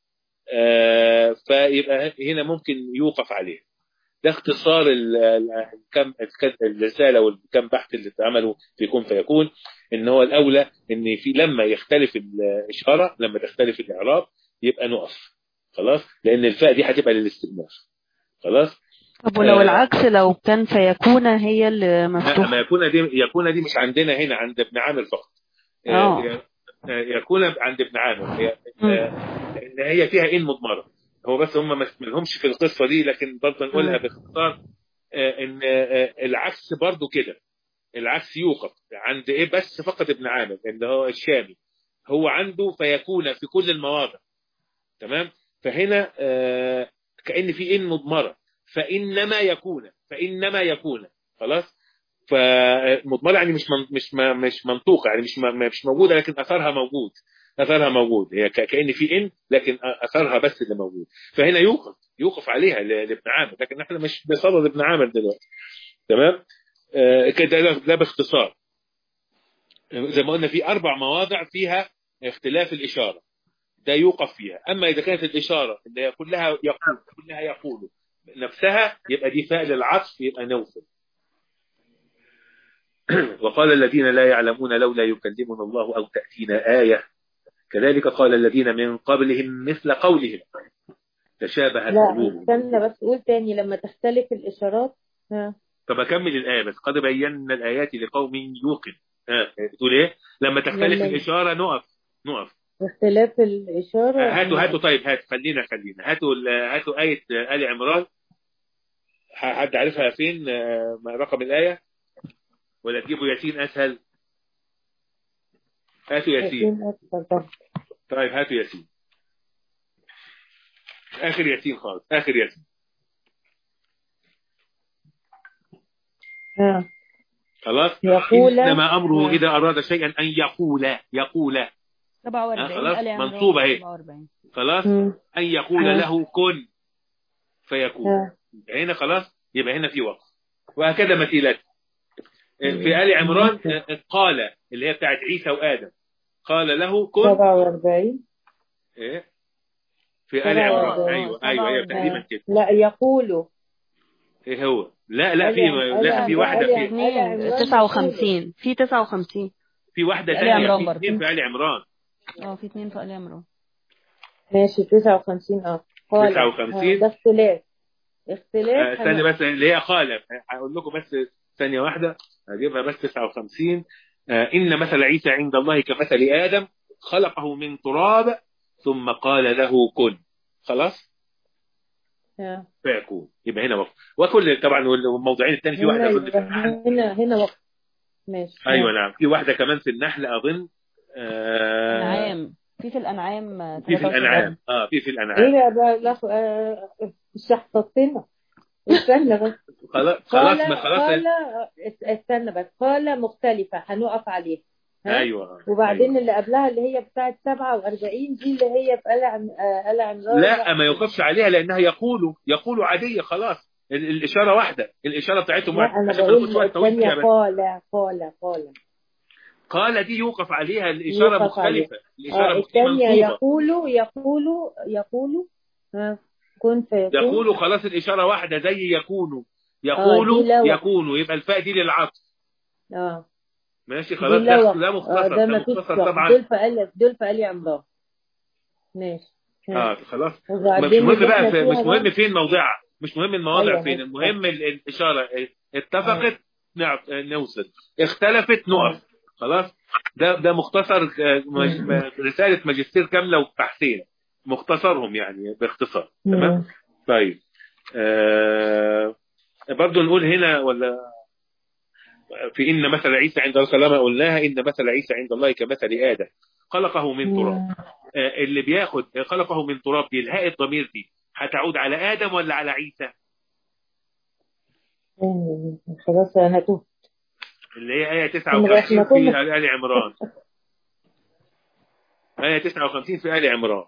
[SPEAKER 2] آه، فيبقى هنا ممكن يوقف عليه ده اختصار ال- ال- الكم الك- الرساله والكم بحث اللي اتعملوا في كن فيكون ان هو الاولى ان في لما يختلف الاشاره لما تختلف الاعراب يبقى نقف خلاص لان الفاء دي هتبقى للاستئناف خلاص
[SPEAKER 5] طب ولو
[SPEAKER 2] آه.
[SPEAKER 5] العكس لو كان فيكون هي اللي
[SPEAKER 2] ما
[SPEAKER 5] مفتوحة
[SPEAKER 2] يكون دي يكون دي مش عندنا هنا عند ابن عامر فقط
[SPEAKER 5] آه.
[SPEAKER 2] آه، يكون عند ابن عامر هي
[SPEAKER 5] مم.
[SPEAKER 2] آه، لان هي فيها ان مضمره هو بس هم ما لهمش في القصه دي لكن برضه نقولها
[SPEAKER 5] مم.
[SPEAKER 2] باختصار آه، ان آه، العكس برضه كده العكس يوقف عند ايه بس فقط ابن عامر اللي هو الشامي هو عنده فيكون في كل المواضع تمام فهنا آه، كأن في ان مضمره فانما يكون فانما يكون خلاص فمضمره يعني مش من مش ما مش منطوقه يعني مش ما مش موجوده لكن اثرها موجود اثرها موجود هي ك- كان في ان لكن اثرها بس اللي موجود فهنا يوقف يوقف عليها ل- لابن عامر لكن احنا مش بصدد ابن عامر دلوقتي تمام آه، كده ده ده باختصار زي ما قلنا في اربع مواضع فيها اختلاف الاشاره ده يوقف فيها اما اذا كانت الاشاره اللي هي كلها يقول كلها يقول نفسها يبقى دي فاء للعطف يبقى نوصل وقال الذين لا يعلمون لولا يكلمنا الله او تاتينا ايه كذلك قال الذين من قبلهم مثل قولهم تشابهت
[SPEAKER 3] لا
[SPEAKER 2] قلوبهم
[SPEAKER 3] استنى بس قول تاني لما تختلف الإشارات ها
[SPEAKER 2] طب اكمل الايه بس قد بينا الايات لقوم يوقن ها بتقول ايه لما تختلف
[SPEAKER 3] لما-
[SPEAKER 2] الاشاره نقف نقف
[SPEAKER 3] اختلاف الإشارة
[SPEAKER 2] هاتوا هاتوا طيب هات خلينا خلينا هاتوا ال- هاتوا آية آل عمران ح- حد عارفها فين آه، رقم الآية ولا تجيبوا ياسين أسهل هاتوا ياسين
[SPEAKER 3] ياسين أكبر طبعا.
[SPEAKER 2] طيب هاتوا ياسين آخر ياسين خالص آخر ياسين
[SPEAKER 3] ها
[SPEAKER 2] خلاص
[SPEAKER 3] يقول
[SPEAKER 2] إنما أمره
[SPEAKER 3] آه.
[SPEAKER 2] إذا أراد شيئا أن يقول يقول
[SPEAKER 5] 47
[SPEAKER 2] خلاص،
[SPEAKER 5] آل عمران
[SPEAKER 2] منصوبة اهي.
[SPEAKER 5] 47
[SPEAKER 2] خلاص
[SPEAKER 3] مم.
[SPEAKER 2] أن يقول
[SPEAKER 3] آه.
[SPEAKER 2] له كن فيكون
[SPEAKER 3] ها
[SPEAKER 2] هنا خلاص يبقى هنا في وقف وهكذا مثيلات في آل عمران قال اللي هي بتاعت عيسى وآدم قال له كن
[SPEAKER 3] 47
[SPEAKER 2] إيه؟ في آل عمران
[SPEAKER 3] 47.
[SPEAKER 2] أيوه أيوه أيوه تقريبا كده
[SPEAKER 3] لا يقول
[SPEAKER 2] إيه هو لا لا في
[SPEAKER 3] آل-
[SPEAKER 2] لا
[SPEAKER 3] آل-
[SPEAKER 2] في واحدة
[SPEAKER 3] آل-
[SPEAKER 2] في
[SPEAKER 5] اثنين
[SPEAKER 3] عمران
[SPEAKER 5] 59 في 59
[SPEAKER 2] في واحدة
[SPEAKER 5] آل
[SPEAKER 2] ثانية
[SPEAKER 5] عمران
[SPEAKER 2] في
[SPEAKER 5] برضه.
[SPEAKER 2] اثنين في آل عمران
[SPEAKER 5] اه في اثنين في آل عمران
[SPEAKER 3] ماشي 59 اه قال
[SPEAKER 2] 59.
[SPEAKER 3] آه، ده اختلاف
[SPEAKER 2] آه،
[SPEAKER 3] اختلاف
[SPEAKER 2] استنى بس اللي هي قال هقول لكم بس ثانية واحدة هجيبها بس 59 آه، إن مثل عيسى عند الله كمثل آدم خلقه من تراب ثم قال له كن خلاص
[SPEAKER 3] ها.
[SPEAKER 2] فيكون يبقى هنا وقف وكل طبعا والموضوعين الثاني في واحده
[SPEAKER 3] هنا
[SPEAKER 2] اظن في النحل
[SPEAKER 3] هنا هنا وقت ماشي
[SPEAKER 2] ايوه نعم في واحده كمان في النحل اظن آه
[SPEAKER 5] الأنعام في في الأنعام آه،
[SPEAKER 2] في في
[SPEAKER 5] 73.
[SPEAKER 2] الانعام اه في في
[SPEAKER 3] ايه
[SPEAKER 2] الانعام
[SPEAKER 3] بقى بقى لا آه، مش هتحطنا استنى بس
[SPEAKER 2] خلاص خلاص
[SPEAKER 3] قال
[SPEAKER 2] ما خلاص
[SPEAKER 3] قال استنى بس قال مختلفة هنقف عليها ها؟
[SPEAKER 2] ايوه
[SPEAKER 3] وبعدين
[SPEAKER 2] أيوة.
[SPEAKER 3] اللي قبلها اللي هي بتاعت 47 دي اللي هي في آل عم- آه، آل عمران
[SPEAKER 2] لا ما يوقفش عليها لانها يقول يقول عاديه خلاص ال- الاشاره واحده الاشاره بتاعتهم
[SPEAKER 3] لا
[SPEAKER 2] واحده
[SPEAKER 3] انا
[SPEAKER 2] عشان ما
[SPEAKER 3] بقول
[SPEAKER 2] ناخدش وقت طويل
[SPEAKER 3] الثانية
[SPEAKER 2] فيها بس
[SPEAKER 3] قال قال قال
[SPEAKER 2] قال دي يوقف عليها الاشاره
[SPEAKER 3] يوقف عليها.
[SPEAKER 2] مختلفه
[SPEAKER 3] آه
[SPEAKER 2] الاشاره
[SPEAKER 3] الثانية
[SPEAKER 2] منصوبه
[SPEAKER 3] يقول يقول يقول ها كن فيكون
[SPEAKER 2] يقول خلاص الاشاره واحده زي يكون يقول
[SPEAKER 3] لو.
[SPEAKER 2] يكون يبقى الفاء دي للعطف
[SPEAKER 3] اه
[SPEAKER 2] ماشي خلاص
[SPEAKER 3] دي
[SPEAKER 2] ده
[SPEAKER 3] لو.
[SPEAKER 2] ده
[SPEAKER 3] اه
[SPEAKER 2] مختصر
[SPEAKER 3] ده
[SPEAKER 2] ده
[SPEAKER 3] ما فيش
[SPEAKER 2] مختصر
[SPEAKER 3] دول
[SPEAKER 2] طبعا
[SPEAKER 3] في آل دول في آل عمران ماشي
[SPEAKER 2] اه خلاص مش
[SPEAKER 3] وبعدين
[SPEAKER 2] مهم
[SPEAKER 3] اللي
[SPEAKER 2] بقى
[SPEAKER 3] احنا
[SPEAKER 2] في مش
[SPEAKER 3] فيها
[SPEAKER 2] مهم
[SPEAKER 3] بقى-
[SPEAKER 2] فين موضعها مش مهم المواضع
[SPEAKER 3] أيوة،
[SPEAKER 2] فين
[SPEAKER 3] ماشي.
[SPEAKER 2] المهم ال- الإشارة اتفقت نعط- نوصل اختلفت نقف خلاص ده ده مختصر آه، مج-
[SPEAKER 3] مم.
[SPEAKER 2] م- رسالة ماجستير كاملة وبحثين مختصرهم يعني باختصار تمام
[SPEAKER 3] مم.
[SPEAKER 2] طيب آه برضو نقول هنا ولا في إن مثل عيسى عند الله كلام قلناها إن مثل عيسى عند الله كمثل آدم خلقه من تراب آه، اللي بياخد خلقه من تراب دي الهاء الضمير دي هتعود على آدم ولا على عيسى
[SPEAKER 3] مم. خلاص انا تهت
[SPEAKER 2] اللي هي آية
[SPEAKER 3] إحنا
[SPEAKER 2] 59 في
[SPEAKER 3] كنا-
[SPEAKER 2] آل عمران آية 59 في آل عمران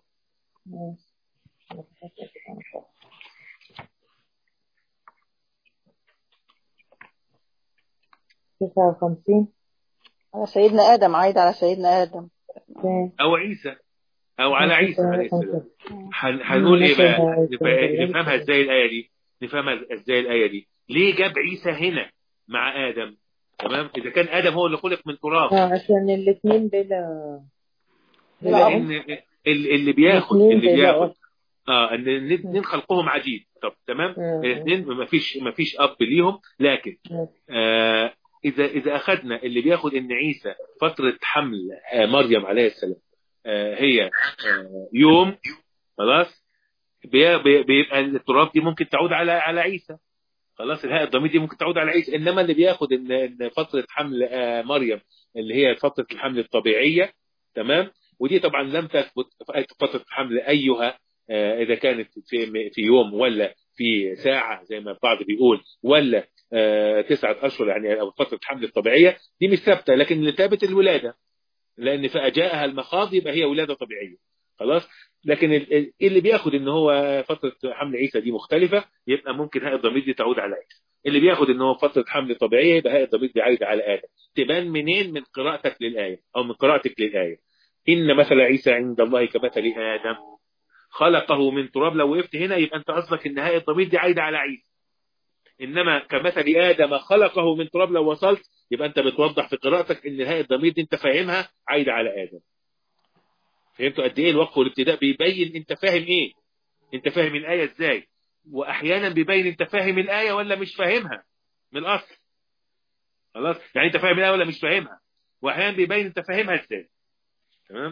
[SPEAKER 3] تسعة وخمسين
[SPEAKER 4] على سيدنا آدم عايد على سيدنا آدم
[SPEAKER 2] أو عيسى أو على عيسى عليه السلام هن- هنقول ايه بقى نف- نفهمها ازاي الايه دي نفهمها ازاي الايه دي ليه جاب عيسى هنا مع ادم تمام اذا كان ادم هو اللي خلق من تراب
[SPEAKER 3] اه عشان الاثنين بلا بلا
[SPEAKER 2] لان ال- اللي بياخد
[SPEAKER 3] الاثنين
[SPEAKER 2] اللي
[SPEAKER 3] بلا
[SPEAKER 2] بياخد اه ان الاثنين خلقهم عجيب طب تمام
[SPEAKER 3] آه.
[SPEAKER 2] الاثنين ما فيش ما فيش اب ليهم لكن
[SPEAKER 3] آه.
[SPEAKER 2] آه اذا اذا اخذنا اللي بياخد ان عيسى فتره حمل آه مريم عليه السلام آه هي آه يوم خلاص بي- بي- بيبقى التراب دي ممكن تعود على على عيسى خلاص الهاء الضمير دي ممكن تعود على عيسى انما اللي بياخد ان إن فتره حمل آه مريم اللي هي فتره الحمل الطبيعيه تمام ودي طبعا لم تثبت فتره حمل ايها آه، اذا كانت في في يوم ولا في ساعه زي ما البعض بيقول ولا آه، تسعه اشهر يعني او فتره حمل الطبيعيه دي مش ثابته لكن اللي ثابت الولاده لان فاجاءها المخاض يبقى هي ولاده طبيعيه خلاص لكن ال- ال- اللي بياخد ان هو فتره حمل عيسى دي مختلفه يبقى ممكن هاء الضمير دي تعود على عيسى اللي بياخد ان هو فتره حمل طبيعيه يبقى هاء الضمير دي عايده على ادم تبان منين من قراءتك للايه او من قراءتك للايه ان مثل عيسى عند الله كمثل ادم خلقه من تراب لو وقفت هنا يبقى انت قصدك ان هاء الضمير دي عايده على عيسى انما كمثل ادم خلقه من تراب لو وصلت يبقى انت بتوضح في قراءتك ان هاء الضمير دي انت فاهمها عايده على ادم فهمتوا قد ايه الوقف والابتداء بيبين انت فاهم ايه انت فاهم الايه ازاي واحيانا بيبين انت فاهم الايه ولا مش فاهمها من الاصل خلاص يعني انت فاهم الايه ولا مش فاهمها واحيانا بيبين انت فاهمها ازاي تمام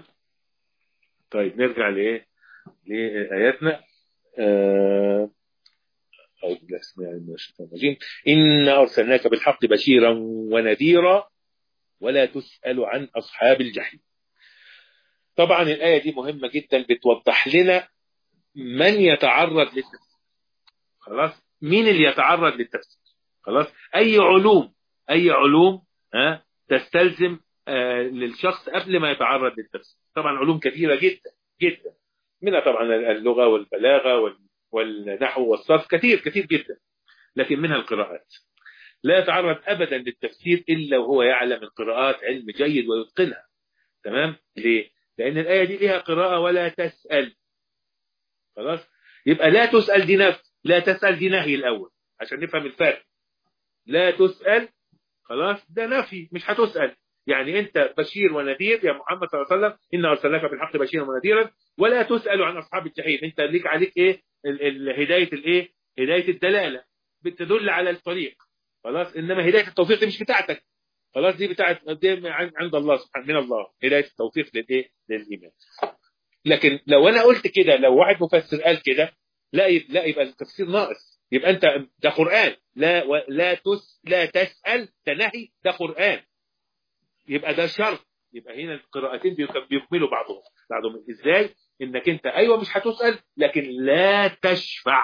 [SPEAKER 2] طيب نرجع لايه لاياتنا آه... أعوذ بالله السميع العليم من الشيطان الرجيم إنا أرسلناك بالحق بشيرا ونذيرا ولا تسأل عن أصحاب الجحيم طبعا الآية دي مهمة جدا بتوضح لنا من يتعرض للتفسير خلاص مين اللي يتعرض للتفسير خلاص أي علوم أي علوم ها تستلزم آه للشخص قبل ما يتعرض للتفسير طبعا علوم كثيرة جدا جدا منها طبعا اللغة والبلاغة وال والنحو والصرف كثير كثير جدا لكن منها القراءات لا يتعرض ابدا للتفسير الا وهو يعلم القراءات علم جيد ويتقنها تمام ليه لان الايه دي ليها قراءه ولا تسال خلاص يبقى لا تسال دي نفي لا تسال دي نهي الاول عشان نفهم الفرق لا تسال خلاص ده نفي مش هتسال يعني انت بشير ونذير يا محمد صلى الله عليه وسلم ان ارسلناك بالحق بشيرا ونذيرا ولا تسال عن اصحاب الجحيم انت ليك عليك ايه هدايه الايه هدايه الدلاله بتدل على الطريق خلاص انما هدايه التوفيق دي مش بتاعتك خلاص دي بتاعت دي عند الله سبحانه من الله هدايه التوفيق للايه للايمان لكن لو انا قلت كده لو واحد مفسر قال كده لا لا يبقى التفسير ناقص يبقى انت ده قران لا لا تس لا تسال ده نهي ده قران يبقى ده شرط يبقى هنا القراءتين بيكملوا بعضهم بعضهم ازاي انك انت ايوه مش هتسال لكن لا تشفع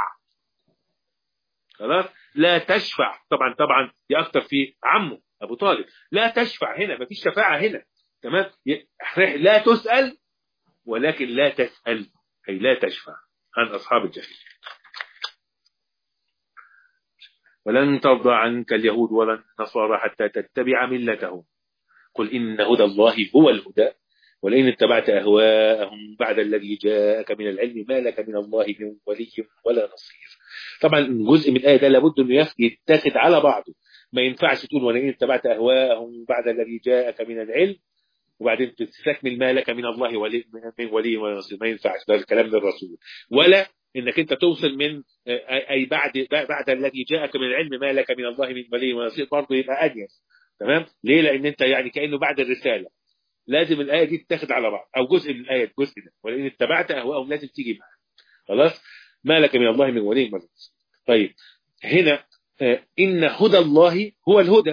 [SPEAKER 2] خلاص لا تشفع طبعا طبعا دي اكتر في عمه ابو طالب لا تشفع هنا ما فيش شفاعه هنا تمام لا تسال ولكن لا تسال اي لا تشفع عن اصحاب الجحيم ولن ترضى عنك اليهود ولا النصارى حتى تتبع ملتهم قل إن هدى الله هو الهدى ولئن اتبعت اهواءهم بعد الذي جاءك من العلم ما لك من الله من ولي ولا نصير طبعا جزء من الايه ده لابد انه ياخد- يتاخد على بعضه ما ينفعش تقول ولئن اتبعت اهواءهم بعد الذي جاءك من العلم وبعدين تستكمل ما لك من الله ولي من ولي ولا نصير ما ينفعش ده الكلام للرسول ولا انك انت توصل من اي بعد بعد الذي جاءك من العلم ما لك من الله من ولي ولا نصير برضه يبقى انيس تمام ليه لان انت يعني كانه بعد الرساله لازم الايه دي تتاخد على بعض او جزء من الايه الجزء ده ولئن اتبعت اهواءهم لازم تيجي معاه خلاص ما لك من الله من ولي ولا نصير طيب هنا آه، ان هدى الله هو الهدى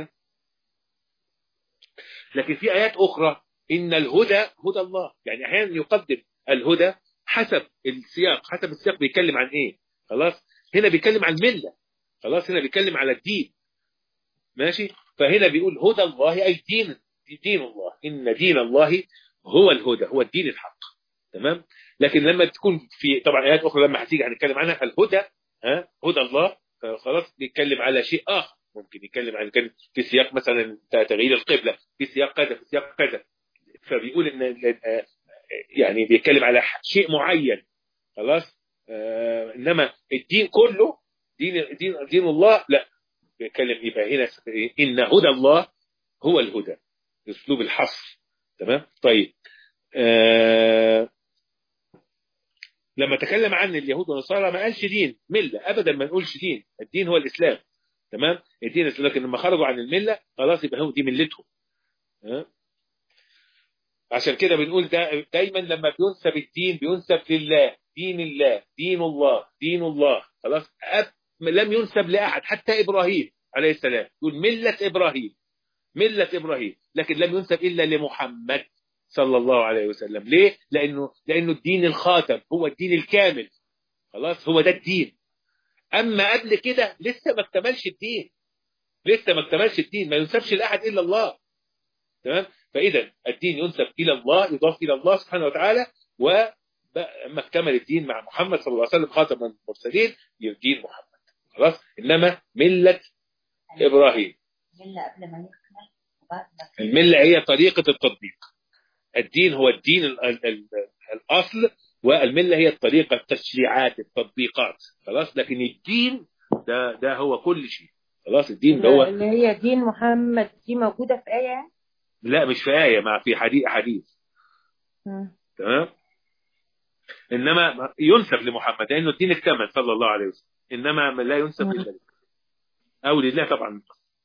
[SPEAKER 2] لكن في ايات اخرى ان الهدى هدى الله يعني احيانا يقدم الهدى حسب السياق حسب السياق بيتكلم عن ايه خلاص هنا بيتكلم عن المله خلاص هنا بيتكلم على الدين ماشي فهنا بيقول هدى الله اي دين دين الله ان دين الله هو الهدى هو الدين الحق تمام لكن لما تكون في طبعا ايات اخرى لما هتيجي هنتكلم عنها الهدى ها هدى الله خلاص بيتكلم على شيء اخر ممكن يتكلم عن كان في سياق مثلا تغيير القبله في سياق كذا في سياق كذا فبيقول ان آه، يعني بيتكلم على شيء معين خلاص آه انما الدين كله دين دين دين الله لا بيتكلم يبقى هنا ان هدى الله هو الهدى اسلوب الحصر تمام طيب آه لما تكلم عن اليهود والنصارى ما قالش دين مله ابدا ما نقولش دين الدين هو الاسلام تمام الدين الاسلام لكن لما خرجوا عن المله خلاص يبقى هو دي ملتهم ها؟ عشان كده بنقول دا دايما لما بينسب الدين بينسب لله دين الله دين الله دين الله خلاص أب لم ينسب لاحد حتى ابراهيم عليه السلام يقول مله ابراهيم مله ابراهيم لكن لم ينسب الا لمحمد صلى الله عليه وسلم ليه لانه لانه الدين الخاتم هو الدين الكامل خلاص هو ده الدين اما قبل كده لسه ما اكتملش الدين لسه ما اكتملش الدين ما ينسبش لاحد الا الله تمام فاذا الدين ينسب الى الله يضاف الى الله سبحانه وتعالى وما اكتمل الدين مع محمد صلى الله عليه وسلم خاتم المرسلين دين محمد خلاص انما مله ابراهيم
[SPEAKER 3] ملة قبل ما يكمل وبعد ما
[SPEAKER 2] المله هي طريقه التطبيق الدين هو الدين ال ال ال الاصل والمله هي الطريقه التشريعات التطبيقات خلاص لكن الدين ده ده هو كل شيء خلاص الدين ده هو
[SPEAKER 3] اللي هي دين محمد دي موجودة في آية
[SPEAKER 2] لا مش في آية مع في حديث حديث
[SPEAKER 3] مم.
[SPEAKER 2] تمام إنما ينسب لمحمد لأنه الدين اكتمل صلى الله عليه وسلم إنما لا ينسب
[SPEAKER 3] مم.
[SPEAKER 2] إلا لله أو لله طبعا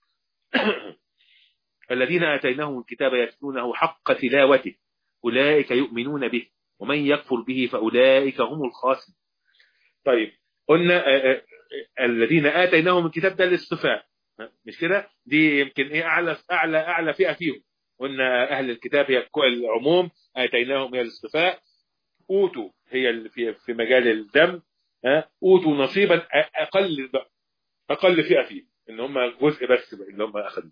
[SPEAKER 2] الذين آتيناهم الكتاب يتلونه حق تلاوته أولئك يؤمنون به ومن يكفر به فأولئك هم الخاسرون طيب قلنا آه، آه، الذين آتيناهم الكتاب ده الاصطفاء مش كده دي يمكن ايه اعلى اعلى اعلى فئه فيهم قلنا اهل الكتاب هي العموم اتيناهم هي الاصطفاء اوتوا هي ال- في في مجال الدم ها اوتوا نصيبا أ- اقل اقل فئه فيه ان هم جزء بس اللي هم اخذوا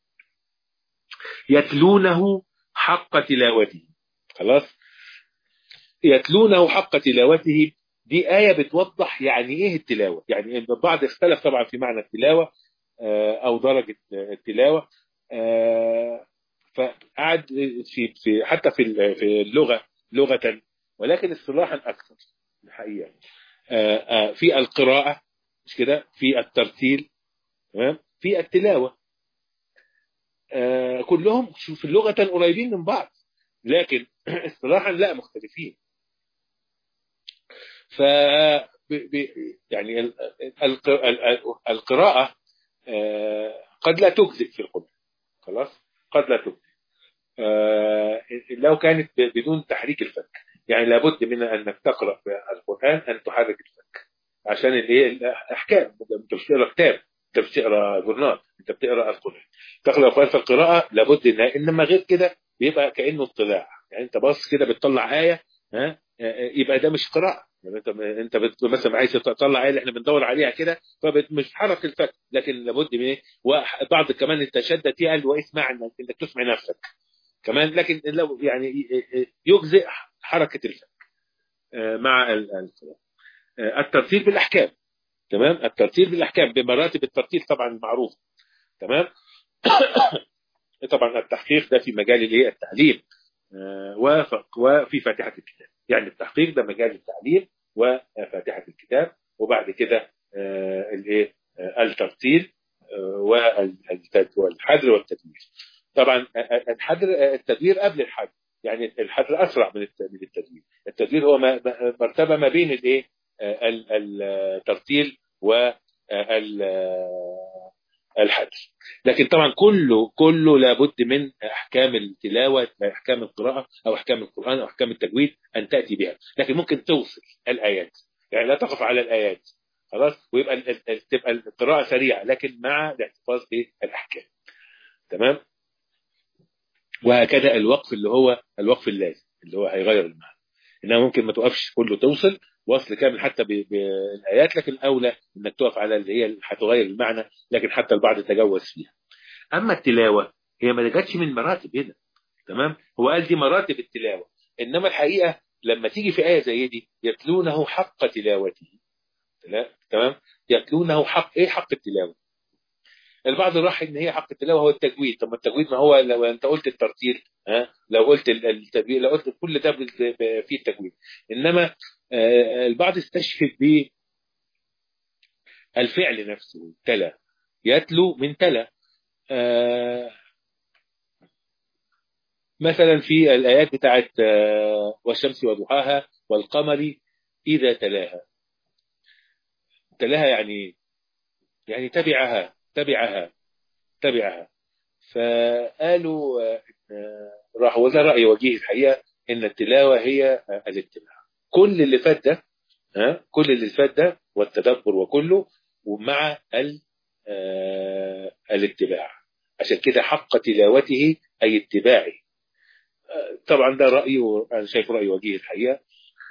[SPEAKER 2] يتلونه حق تلاوته خلاص يتلونه حق تلاوته دي آية بتوضح يعني إيه التلاوة يعني البعض اختلف طبعا في معنى التلاوة آه، أو درجة التلاوة آه، فقعد في في حتى في ال- في اللغة لغة ولكن اصطلاحا أكثر الحقيقة آه، آه، في القراءة مش كده في الترتيل تمام في التلاوة آه، كلهم في اللغة قريبين من بعض لكن اصطلاحا لا مختلفين ف ب- ب- يعني ال- الق- ال- القراءة آه، قد لا تجزئ في القرآن خلاص قد لا تجزئ آه، لو كانت ب- بدون تحريك الفك يعني لابد من انك تقرا في القران ان تحرك الفك عشان الايه الاحكام انت مش بتقرا كتاب انت مش بتقرا جورنال انت بتقرا القران تقرا القران في القراءه لابد انها انما غير كده بيبقى كانه اطلاع يعني انت باص كده بتطلع ايه ها آه، يبقى ده مش قراءه يعني انت انت بت- مثلا عايز تطلع ايه اللي احنا بندور عليها كده فمش تحرك الفك لكن لابد من ايه وبعض كمان التشدد فيها قال واسمع انك انك تسمع نفسك كمان لكن لو يعني يجزئ حركه الفك آه، مع ال- ال- آه، الترتيب بالاحكام تمام الترتيب بالاحكام بمراتب الترتيب طبعا المعروف تمام طبعا التحقيق ده في مجال الايه التعليم آه، وف- وفي فاتحة الكتاب يعني التحقيق ده مجال التعليم وفاتحة الكتاب وبعد كده آه، الايه آه، الترتيل آه، والت- والحذر والتدوير طبعا آه، آه، الحذر آه، التدوير قبل الحذر يعني الحذر اسرع من الت- من التدوير التدوير هو ما- ما- مرتبه ما بين الايه آه، ال- الترتيل والحذر لكن طبعا كله كله لابد من احكام التلاوه احكام القراءه او احكام القران او احكام التجويد ان تاتي بها لكن ممكن توصل الايات يعني لا تقف على الايات خلاص ويبقى ال- ال- ال- تبقى القراءه سريعه لكن مع الاحتفاظ بالاحكام تمام وهكذا الوقف اللي هو الوقف اللازم اللي هو هيغير المعنى انها ممكن ما توقفش كله توصل وصل كامل حتى ب- بالايات لكن الاولى انك تقف على اللي هي اللي هتغير المعنى لكن حتى البعض تجوز فيها اما التلاوه هي ما جاتش من مراتب هنا تمام هو قال دي مراتب التلاوه انما الحقيقه لما تيجي في ايه زي دي يتلونه حق تلاوته لا تمام يتلونه حق ايه حق التلاوه البعض راح ان هي حق التلاوه هو التجويد طب ما التجويد ما هو لو انت قلت الترتيل ها لو قلت ال- التجويد لو قلت كل ده بال- ب- فيه التجويد انما آه، البعض استشهد ب الفعل نفسه تلا يتلو من تلا آه، مثلا في الآيات بتاعت آه، والشمس وضحاها والقمر إذا تلاها تلاها يعني إيه؟ يعني تبعها تبعها تبعها فقالوا آه، آه، راح وده رأي وجيه الحقيقة إن التلاوة هي آه، الاتباع كل اللي فات ده ها كل اللي فات ده والتدبر وكله ومع ال آه، الاتباع عشان كده حق تلاوته أي اتباعه آه، طبعا ده رأيي وأنا شايف رأي وجيه الحقيقة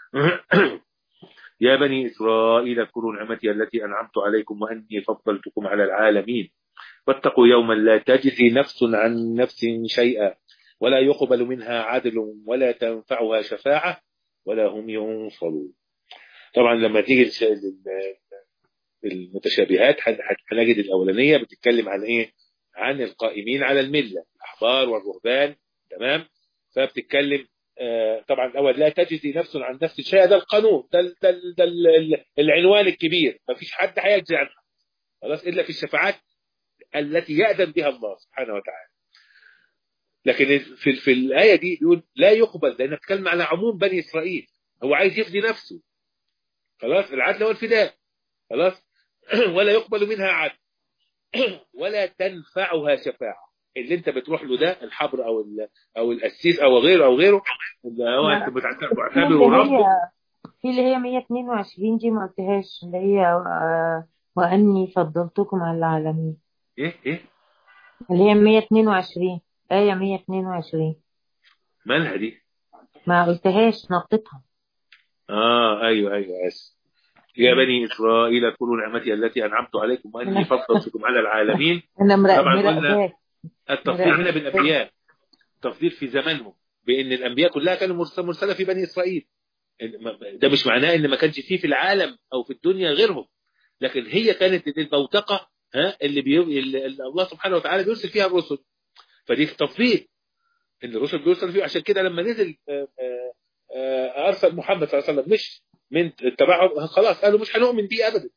[SPEAKER 2] يا بني إسرائيل اذكروا نعمتي التي أنعمت عليكم وأني فضلتكم على العالمين واتقوا يوما لا تجزي نفس عن نفس شيئا ولا يقبل منها عدل ولا تنفعها شفاعة ولا هم ينصرون طبعا لما تيجي الش- ال- المتشابهات هن- هنجد الأولانية بتتكلم عن إيه عن القائمين على الملة الأحبار والرهبان تمام فبتتكلم آه، طبعا الأول لا تجزي نفس عن نفس شيئا ده القانون ده, ال- ده, ال- ده ال- ال- العنوان الكبير مفيش حد هيجزي عنها خلاص إلا في الشفاعات التي يأذن بها الله سبحانه وتعالى لكن في في الآية دي يقول لا يقبل لأنها بتتكلم على عموم بني إسرائيل هو عايز يفدي نفسه خلاص العدل والفداء خلاص ولا يقبل منها عدل ولا تنفعها شفاعة اللي انت بتروح له ده الحبر او ال- او القسيس او غيره او غيره اللي هو انت بتعتبره
[SPEAKER 3] في
[SPEAKER 2] معتبره
[SPEAKER 3] اللي
[SPEAKER 2] رب
[SPEAKER 3] هي في اللي هي 122 دي ما قلتهاش اللي هي آه، وأني فضلتكم على العالمين
[SPEAKER 2] ايه ايه
[SPEAKER 3] اللي هي 122 آية 122
[SPEAKER 2] مالها دي
[SPEAKER 3] ما قلتهاش نقطتها
[SPEAKER 2] اه ايوه ايوه اسف يا بني اسرائيل اذكروا نعمتي التي انعمت عليكم واني فضلتكم على العالمين
[SPEAKER 3] أنا مرا-
[SPEAKER 2] طبعا قلنا
[SPEAKER 3] مراقباك
[SPEAKER 2] التفضيل هنا بالانبياء تفضيل في زمانهم بان الانبياء كلها كانوا مرسل- مرسله في بني اسرائيل ده مش معناه ان ما كانش فيه في العالم او في الدنيا غيرهم لكن هي كانت الموتقه ها اللي, بي... اللي اللي الله سبحانه وتعالى بيرسل فيها الرسل فدي تفضيل ان الرسل بيرسل فيه عشان كده لما نزل آه، آه، آه، ارسل محمد صلى الله عليه وسلم مش من تبعهم خلاص قالوا مش هنؤمن بيه ابدا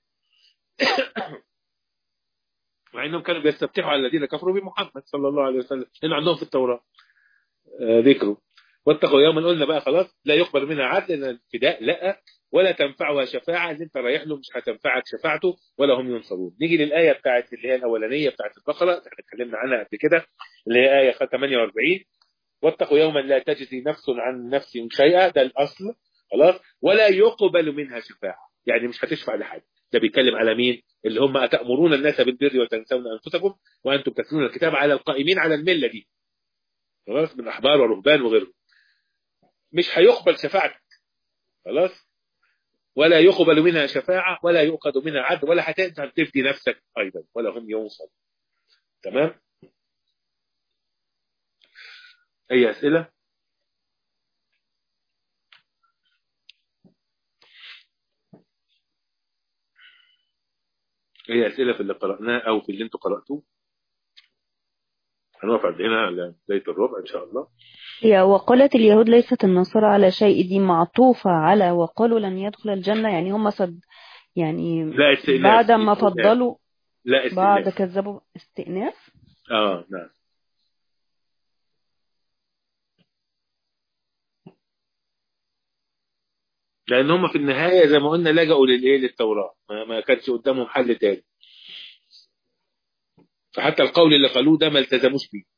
[SPEAKER 2] مع انهم كانوا بيستفتحوا على الذين كفروا بمحمد صلى الله عليه وسلم لان عندهم في التوراه آه، ذكره واتقوا يوما قلنا بقى خلاص لا يقبل منها عدل لان الفداء لا ولا تنفعها شفاعه اللي انت رايح له مش هتنفعك شفاعته ولا هم ينصرون نيجي للايه بتاعت اللي هي الاولانيه بتاعت البقره احنا اتكلمنا عنها قبل كده اللي هي ايه 48 واتقوا يوما لا تجزي نفس عن نفس شيئا ده الاصل خلاص ولا يقبل منها شفاعه يعني مش هتشفع لحد ده بيتكلم على مين اللي هم اتامرون الناس بالبر وتنسون انفسكم وانتم تتلون الكتاب على القائمين على المله دي خلاص من احبار ورهبان وغيرهم مش هيقبل شفاعتك خلاص ولا يقبل منها شفاعة ولا يؤخذ منها عدل ولا هتقدر تفدي نفسك أيضا ولا هم ينصر تمام أي أسئلة أي أسئلة في اللي قرأناه أو في اللي أنتوا قرأتوه هنقف عند هنا على بداية الربع إن شاء الله
[SPEAKER 5] هي وقالت اليهود ليست النصارى على شيء دي معطوفة على وقالوا لن يدخل الجنة يعني هم صد يعني
[SPEAKER 2] لا استئناف
[SPEAKER 5] بعد ما
[SPEAKER 2] استئناف.
[SPEAKER 5] فضلوا
[SPEAKER 2] لا
[SPEAKER 5] بعد
[SPEAKER 2] استئناف
[SPEAKER 5] كذبوا استئناف
[SPEAKER 2] اه نعم لان هم في النهايه زي ما قلنا لجأوا للايه للتوراه ما, ما كانش قدامهم حل تاني فحتى القول اللي قالوه ده ما التزموش بيه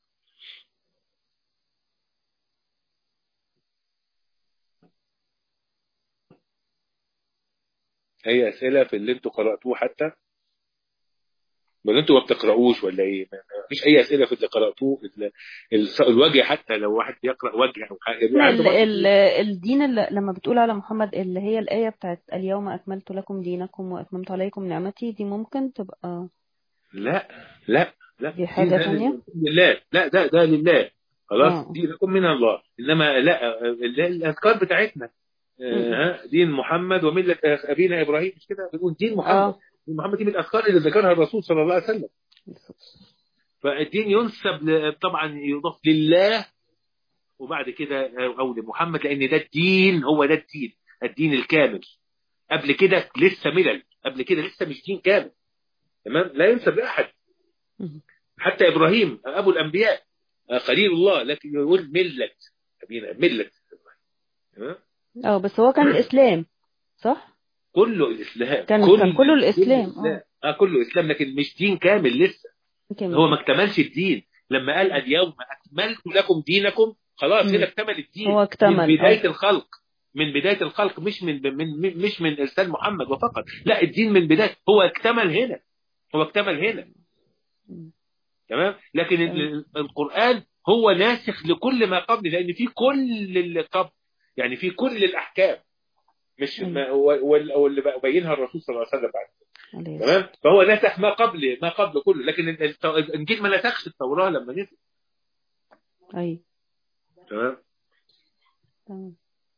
[SPEAKER 2] هي اسئله في اللي انتوا قراتوه حتى ولا انتوا ما بتقرأوش ولا ايه؟ ما ما فيش اي اسئله في اللي قراتوه ال- ال- الوجه حتى لو واحد بيقرا وجه او حاجه بيبقى
[SPEAKER 5] لا
[SPEAKER 2] عنده
[SPEAKER 5] ال
[SPEAKER 2] برضه
[SPEAKER 5] ال الدين اللي لما بتقول على محمد اللي هي الآية بتاعت اليوم أكملت لكم دينكم وأتممت عليكم نعمتي دي ممكن تبقى
[SPEAKER 2] لا لا لا
[SPEAKER 5] دي حاجة
[SPEAKER 2] ده
[SPEAKER 5] تانية
[SPEAKER 2] لله لا ده ده لله خلاص
[SPEAKER 5] اه
[SPEAKER 2] دينكم من الله انما لا ال- الاذكار بتاعتنا آه، ها، دين محمد ومله ابينا ابراهيم مش كده بنقول دين محمد
[SPEAKER 5] اه
[SPEAKER 2] دين محمد دي من الاذكار اللي ذكرها الرسول صلى الله عليه وسلم فالدين ينسب ل- طبعا يضاف لله وبعد كده او لمحمد لان ده الدين هو ده الدين الدين الكامل قبل كده لسه ملل قبل كده لسه مش دين كامل تمام لا ينسب لاحد
[SPEAKER 5] مم.
[SPEAKER 2] حتى ابراهيم ابو الانبياء خليل الله لكن يقول مله ابينا مله تمام
[SPEAKER 5] اه بس هو كان الإسلام صح؟
[SPEAKER 2] كله الاسلام
[SPEAKER 5] كان
[SPEAKER 2] كل
[SPEAKER 5] كان كله الإسلام
[SPEAKER 2] الاسلام
[SPEAKER 5] اه
[SPEAKER 2] اه كله اسلام لكن مش دين كامل لسه
[SPEAKER 5] كامل
[SPEAKER 2] هو ما اكتملش الدين لما قال اليوم اكملت لكم دينكم خلاص
[SPEAKER 5] مم.
[SPEAKER 2] هنا اكتمل الدين
[SPEAKER 5] هو
[SPEAKER 2] من
[SPEAKER 5] اكتمل
[SPEAKER 2] بدايه
[SPEAKER 5] اه
[SPEAKER 2] الخلق من بدايه الخلق مش من, من من- مش من ارسال محمد وفقط لا الدين من بدايه هو اكتمل هنا هو اكتمل هنا
[SPEAKER 5] مم.
[SPEAKER 2] تمام لكن ال-
[SPEAKER 5] تمام.
[SPEAKER 2] ال- القرآن هو ناسخ لكل ما قبل لأن في كل اللي قبل يعني في كل الأحكام مش
[SPEAKER 5] أيوة.
[SPEAKER 2] ما هو هو اللي هو اللي بينها الرسول صلى الله عليه وسلم بعد
[SPEAKER 5] عليه
[SPEAKER 2] تمام فهو نسخ ما قبل ما قبل كله لكن ال- الت- الإنجيل ما نسخش التوراة لما نزل
[SPEAKER 5] أيوة
[SPEAKER 2] تمام
[SPEAKER 5] تمام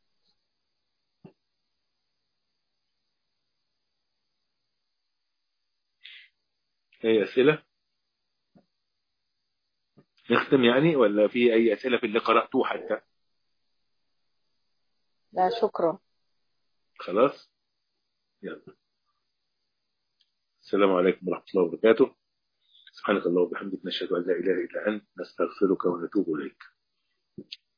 [SPEAKER 2] أي أسئلة نختم يعني ولا في أي أسئلة في اللي قرأتوه حتى
[SPEAKER 4] لا شكرا
[SPEAKER 2] خلاص يلا السلام عليكم ورحمة الله وبركاته سبحانك اللهم وبحمدك نشهد أن لا إله إلا أنت نستغفرك ونتوب إليك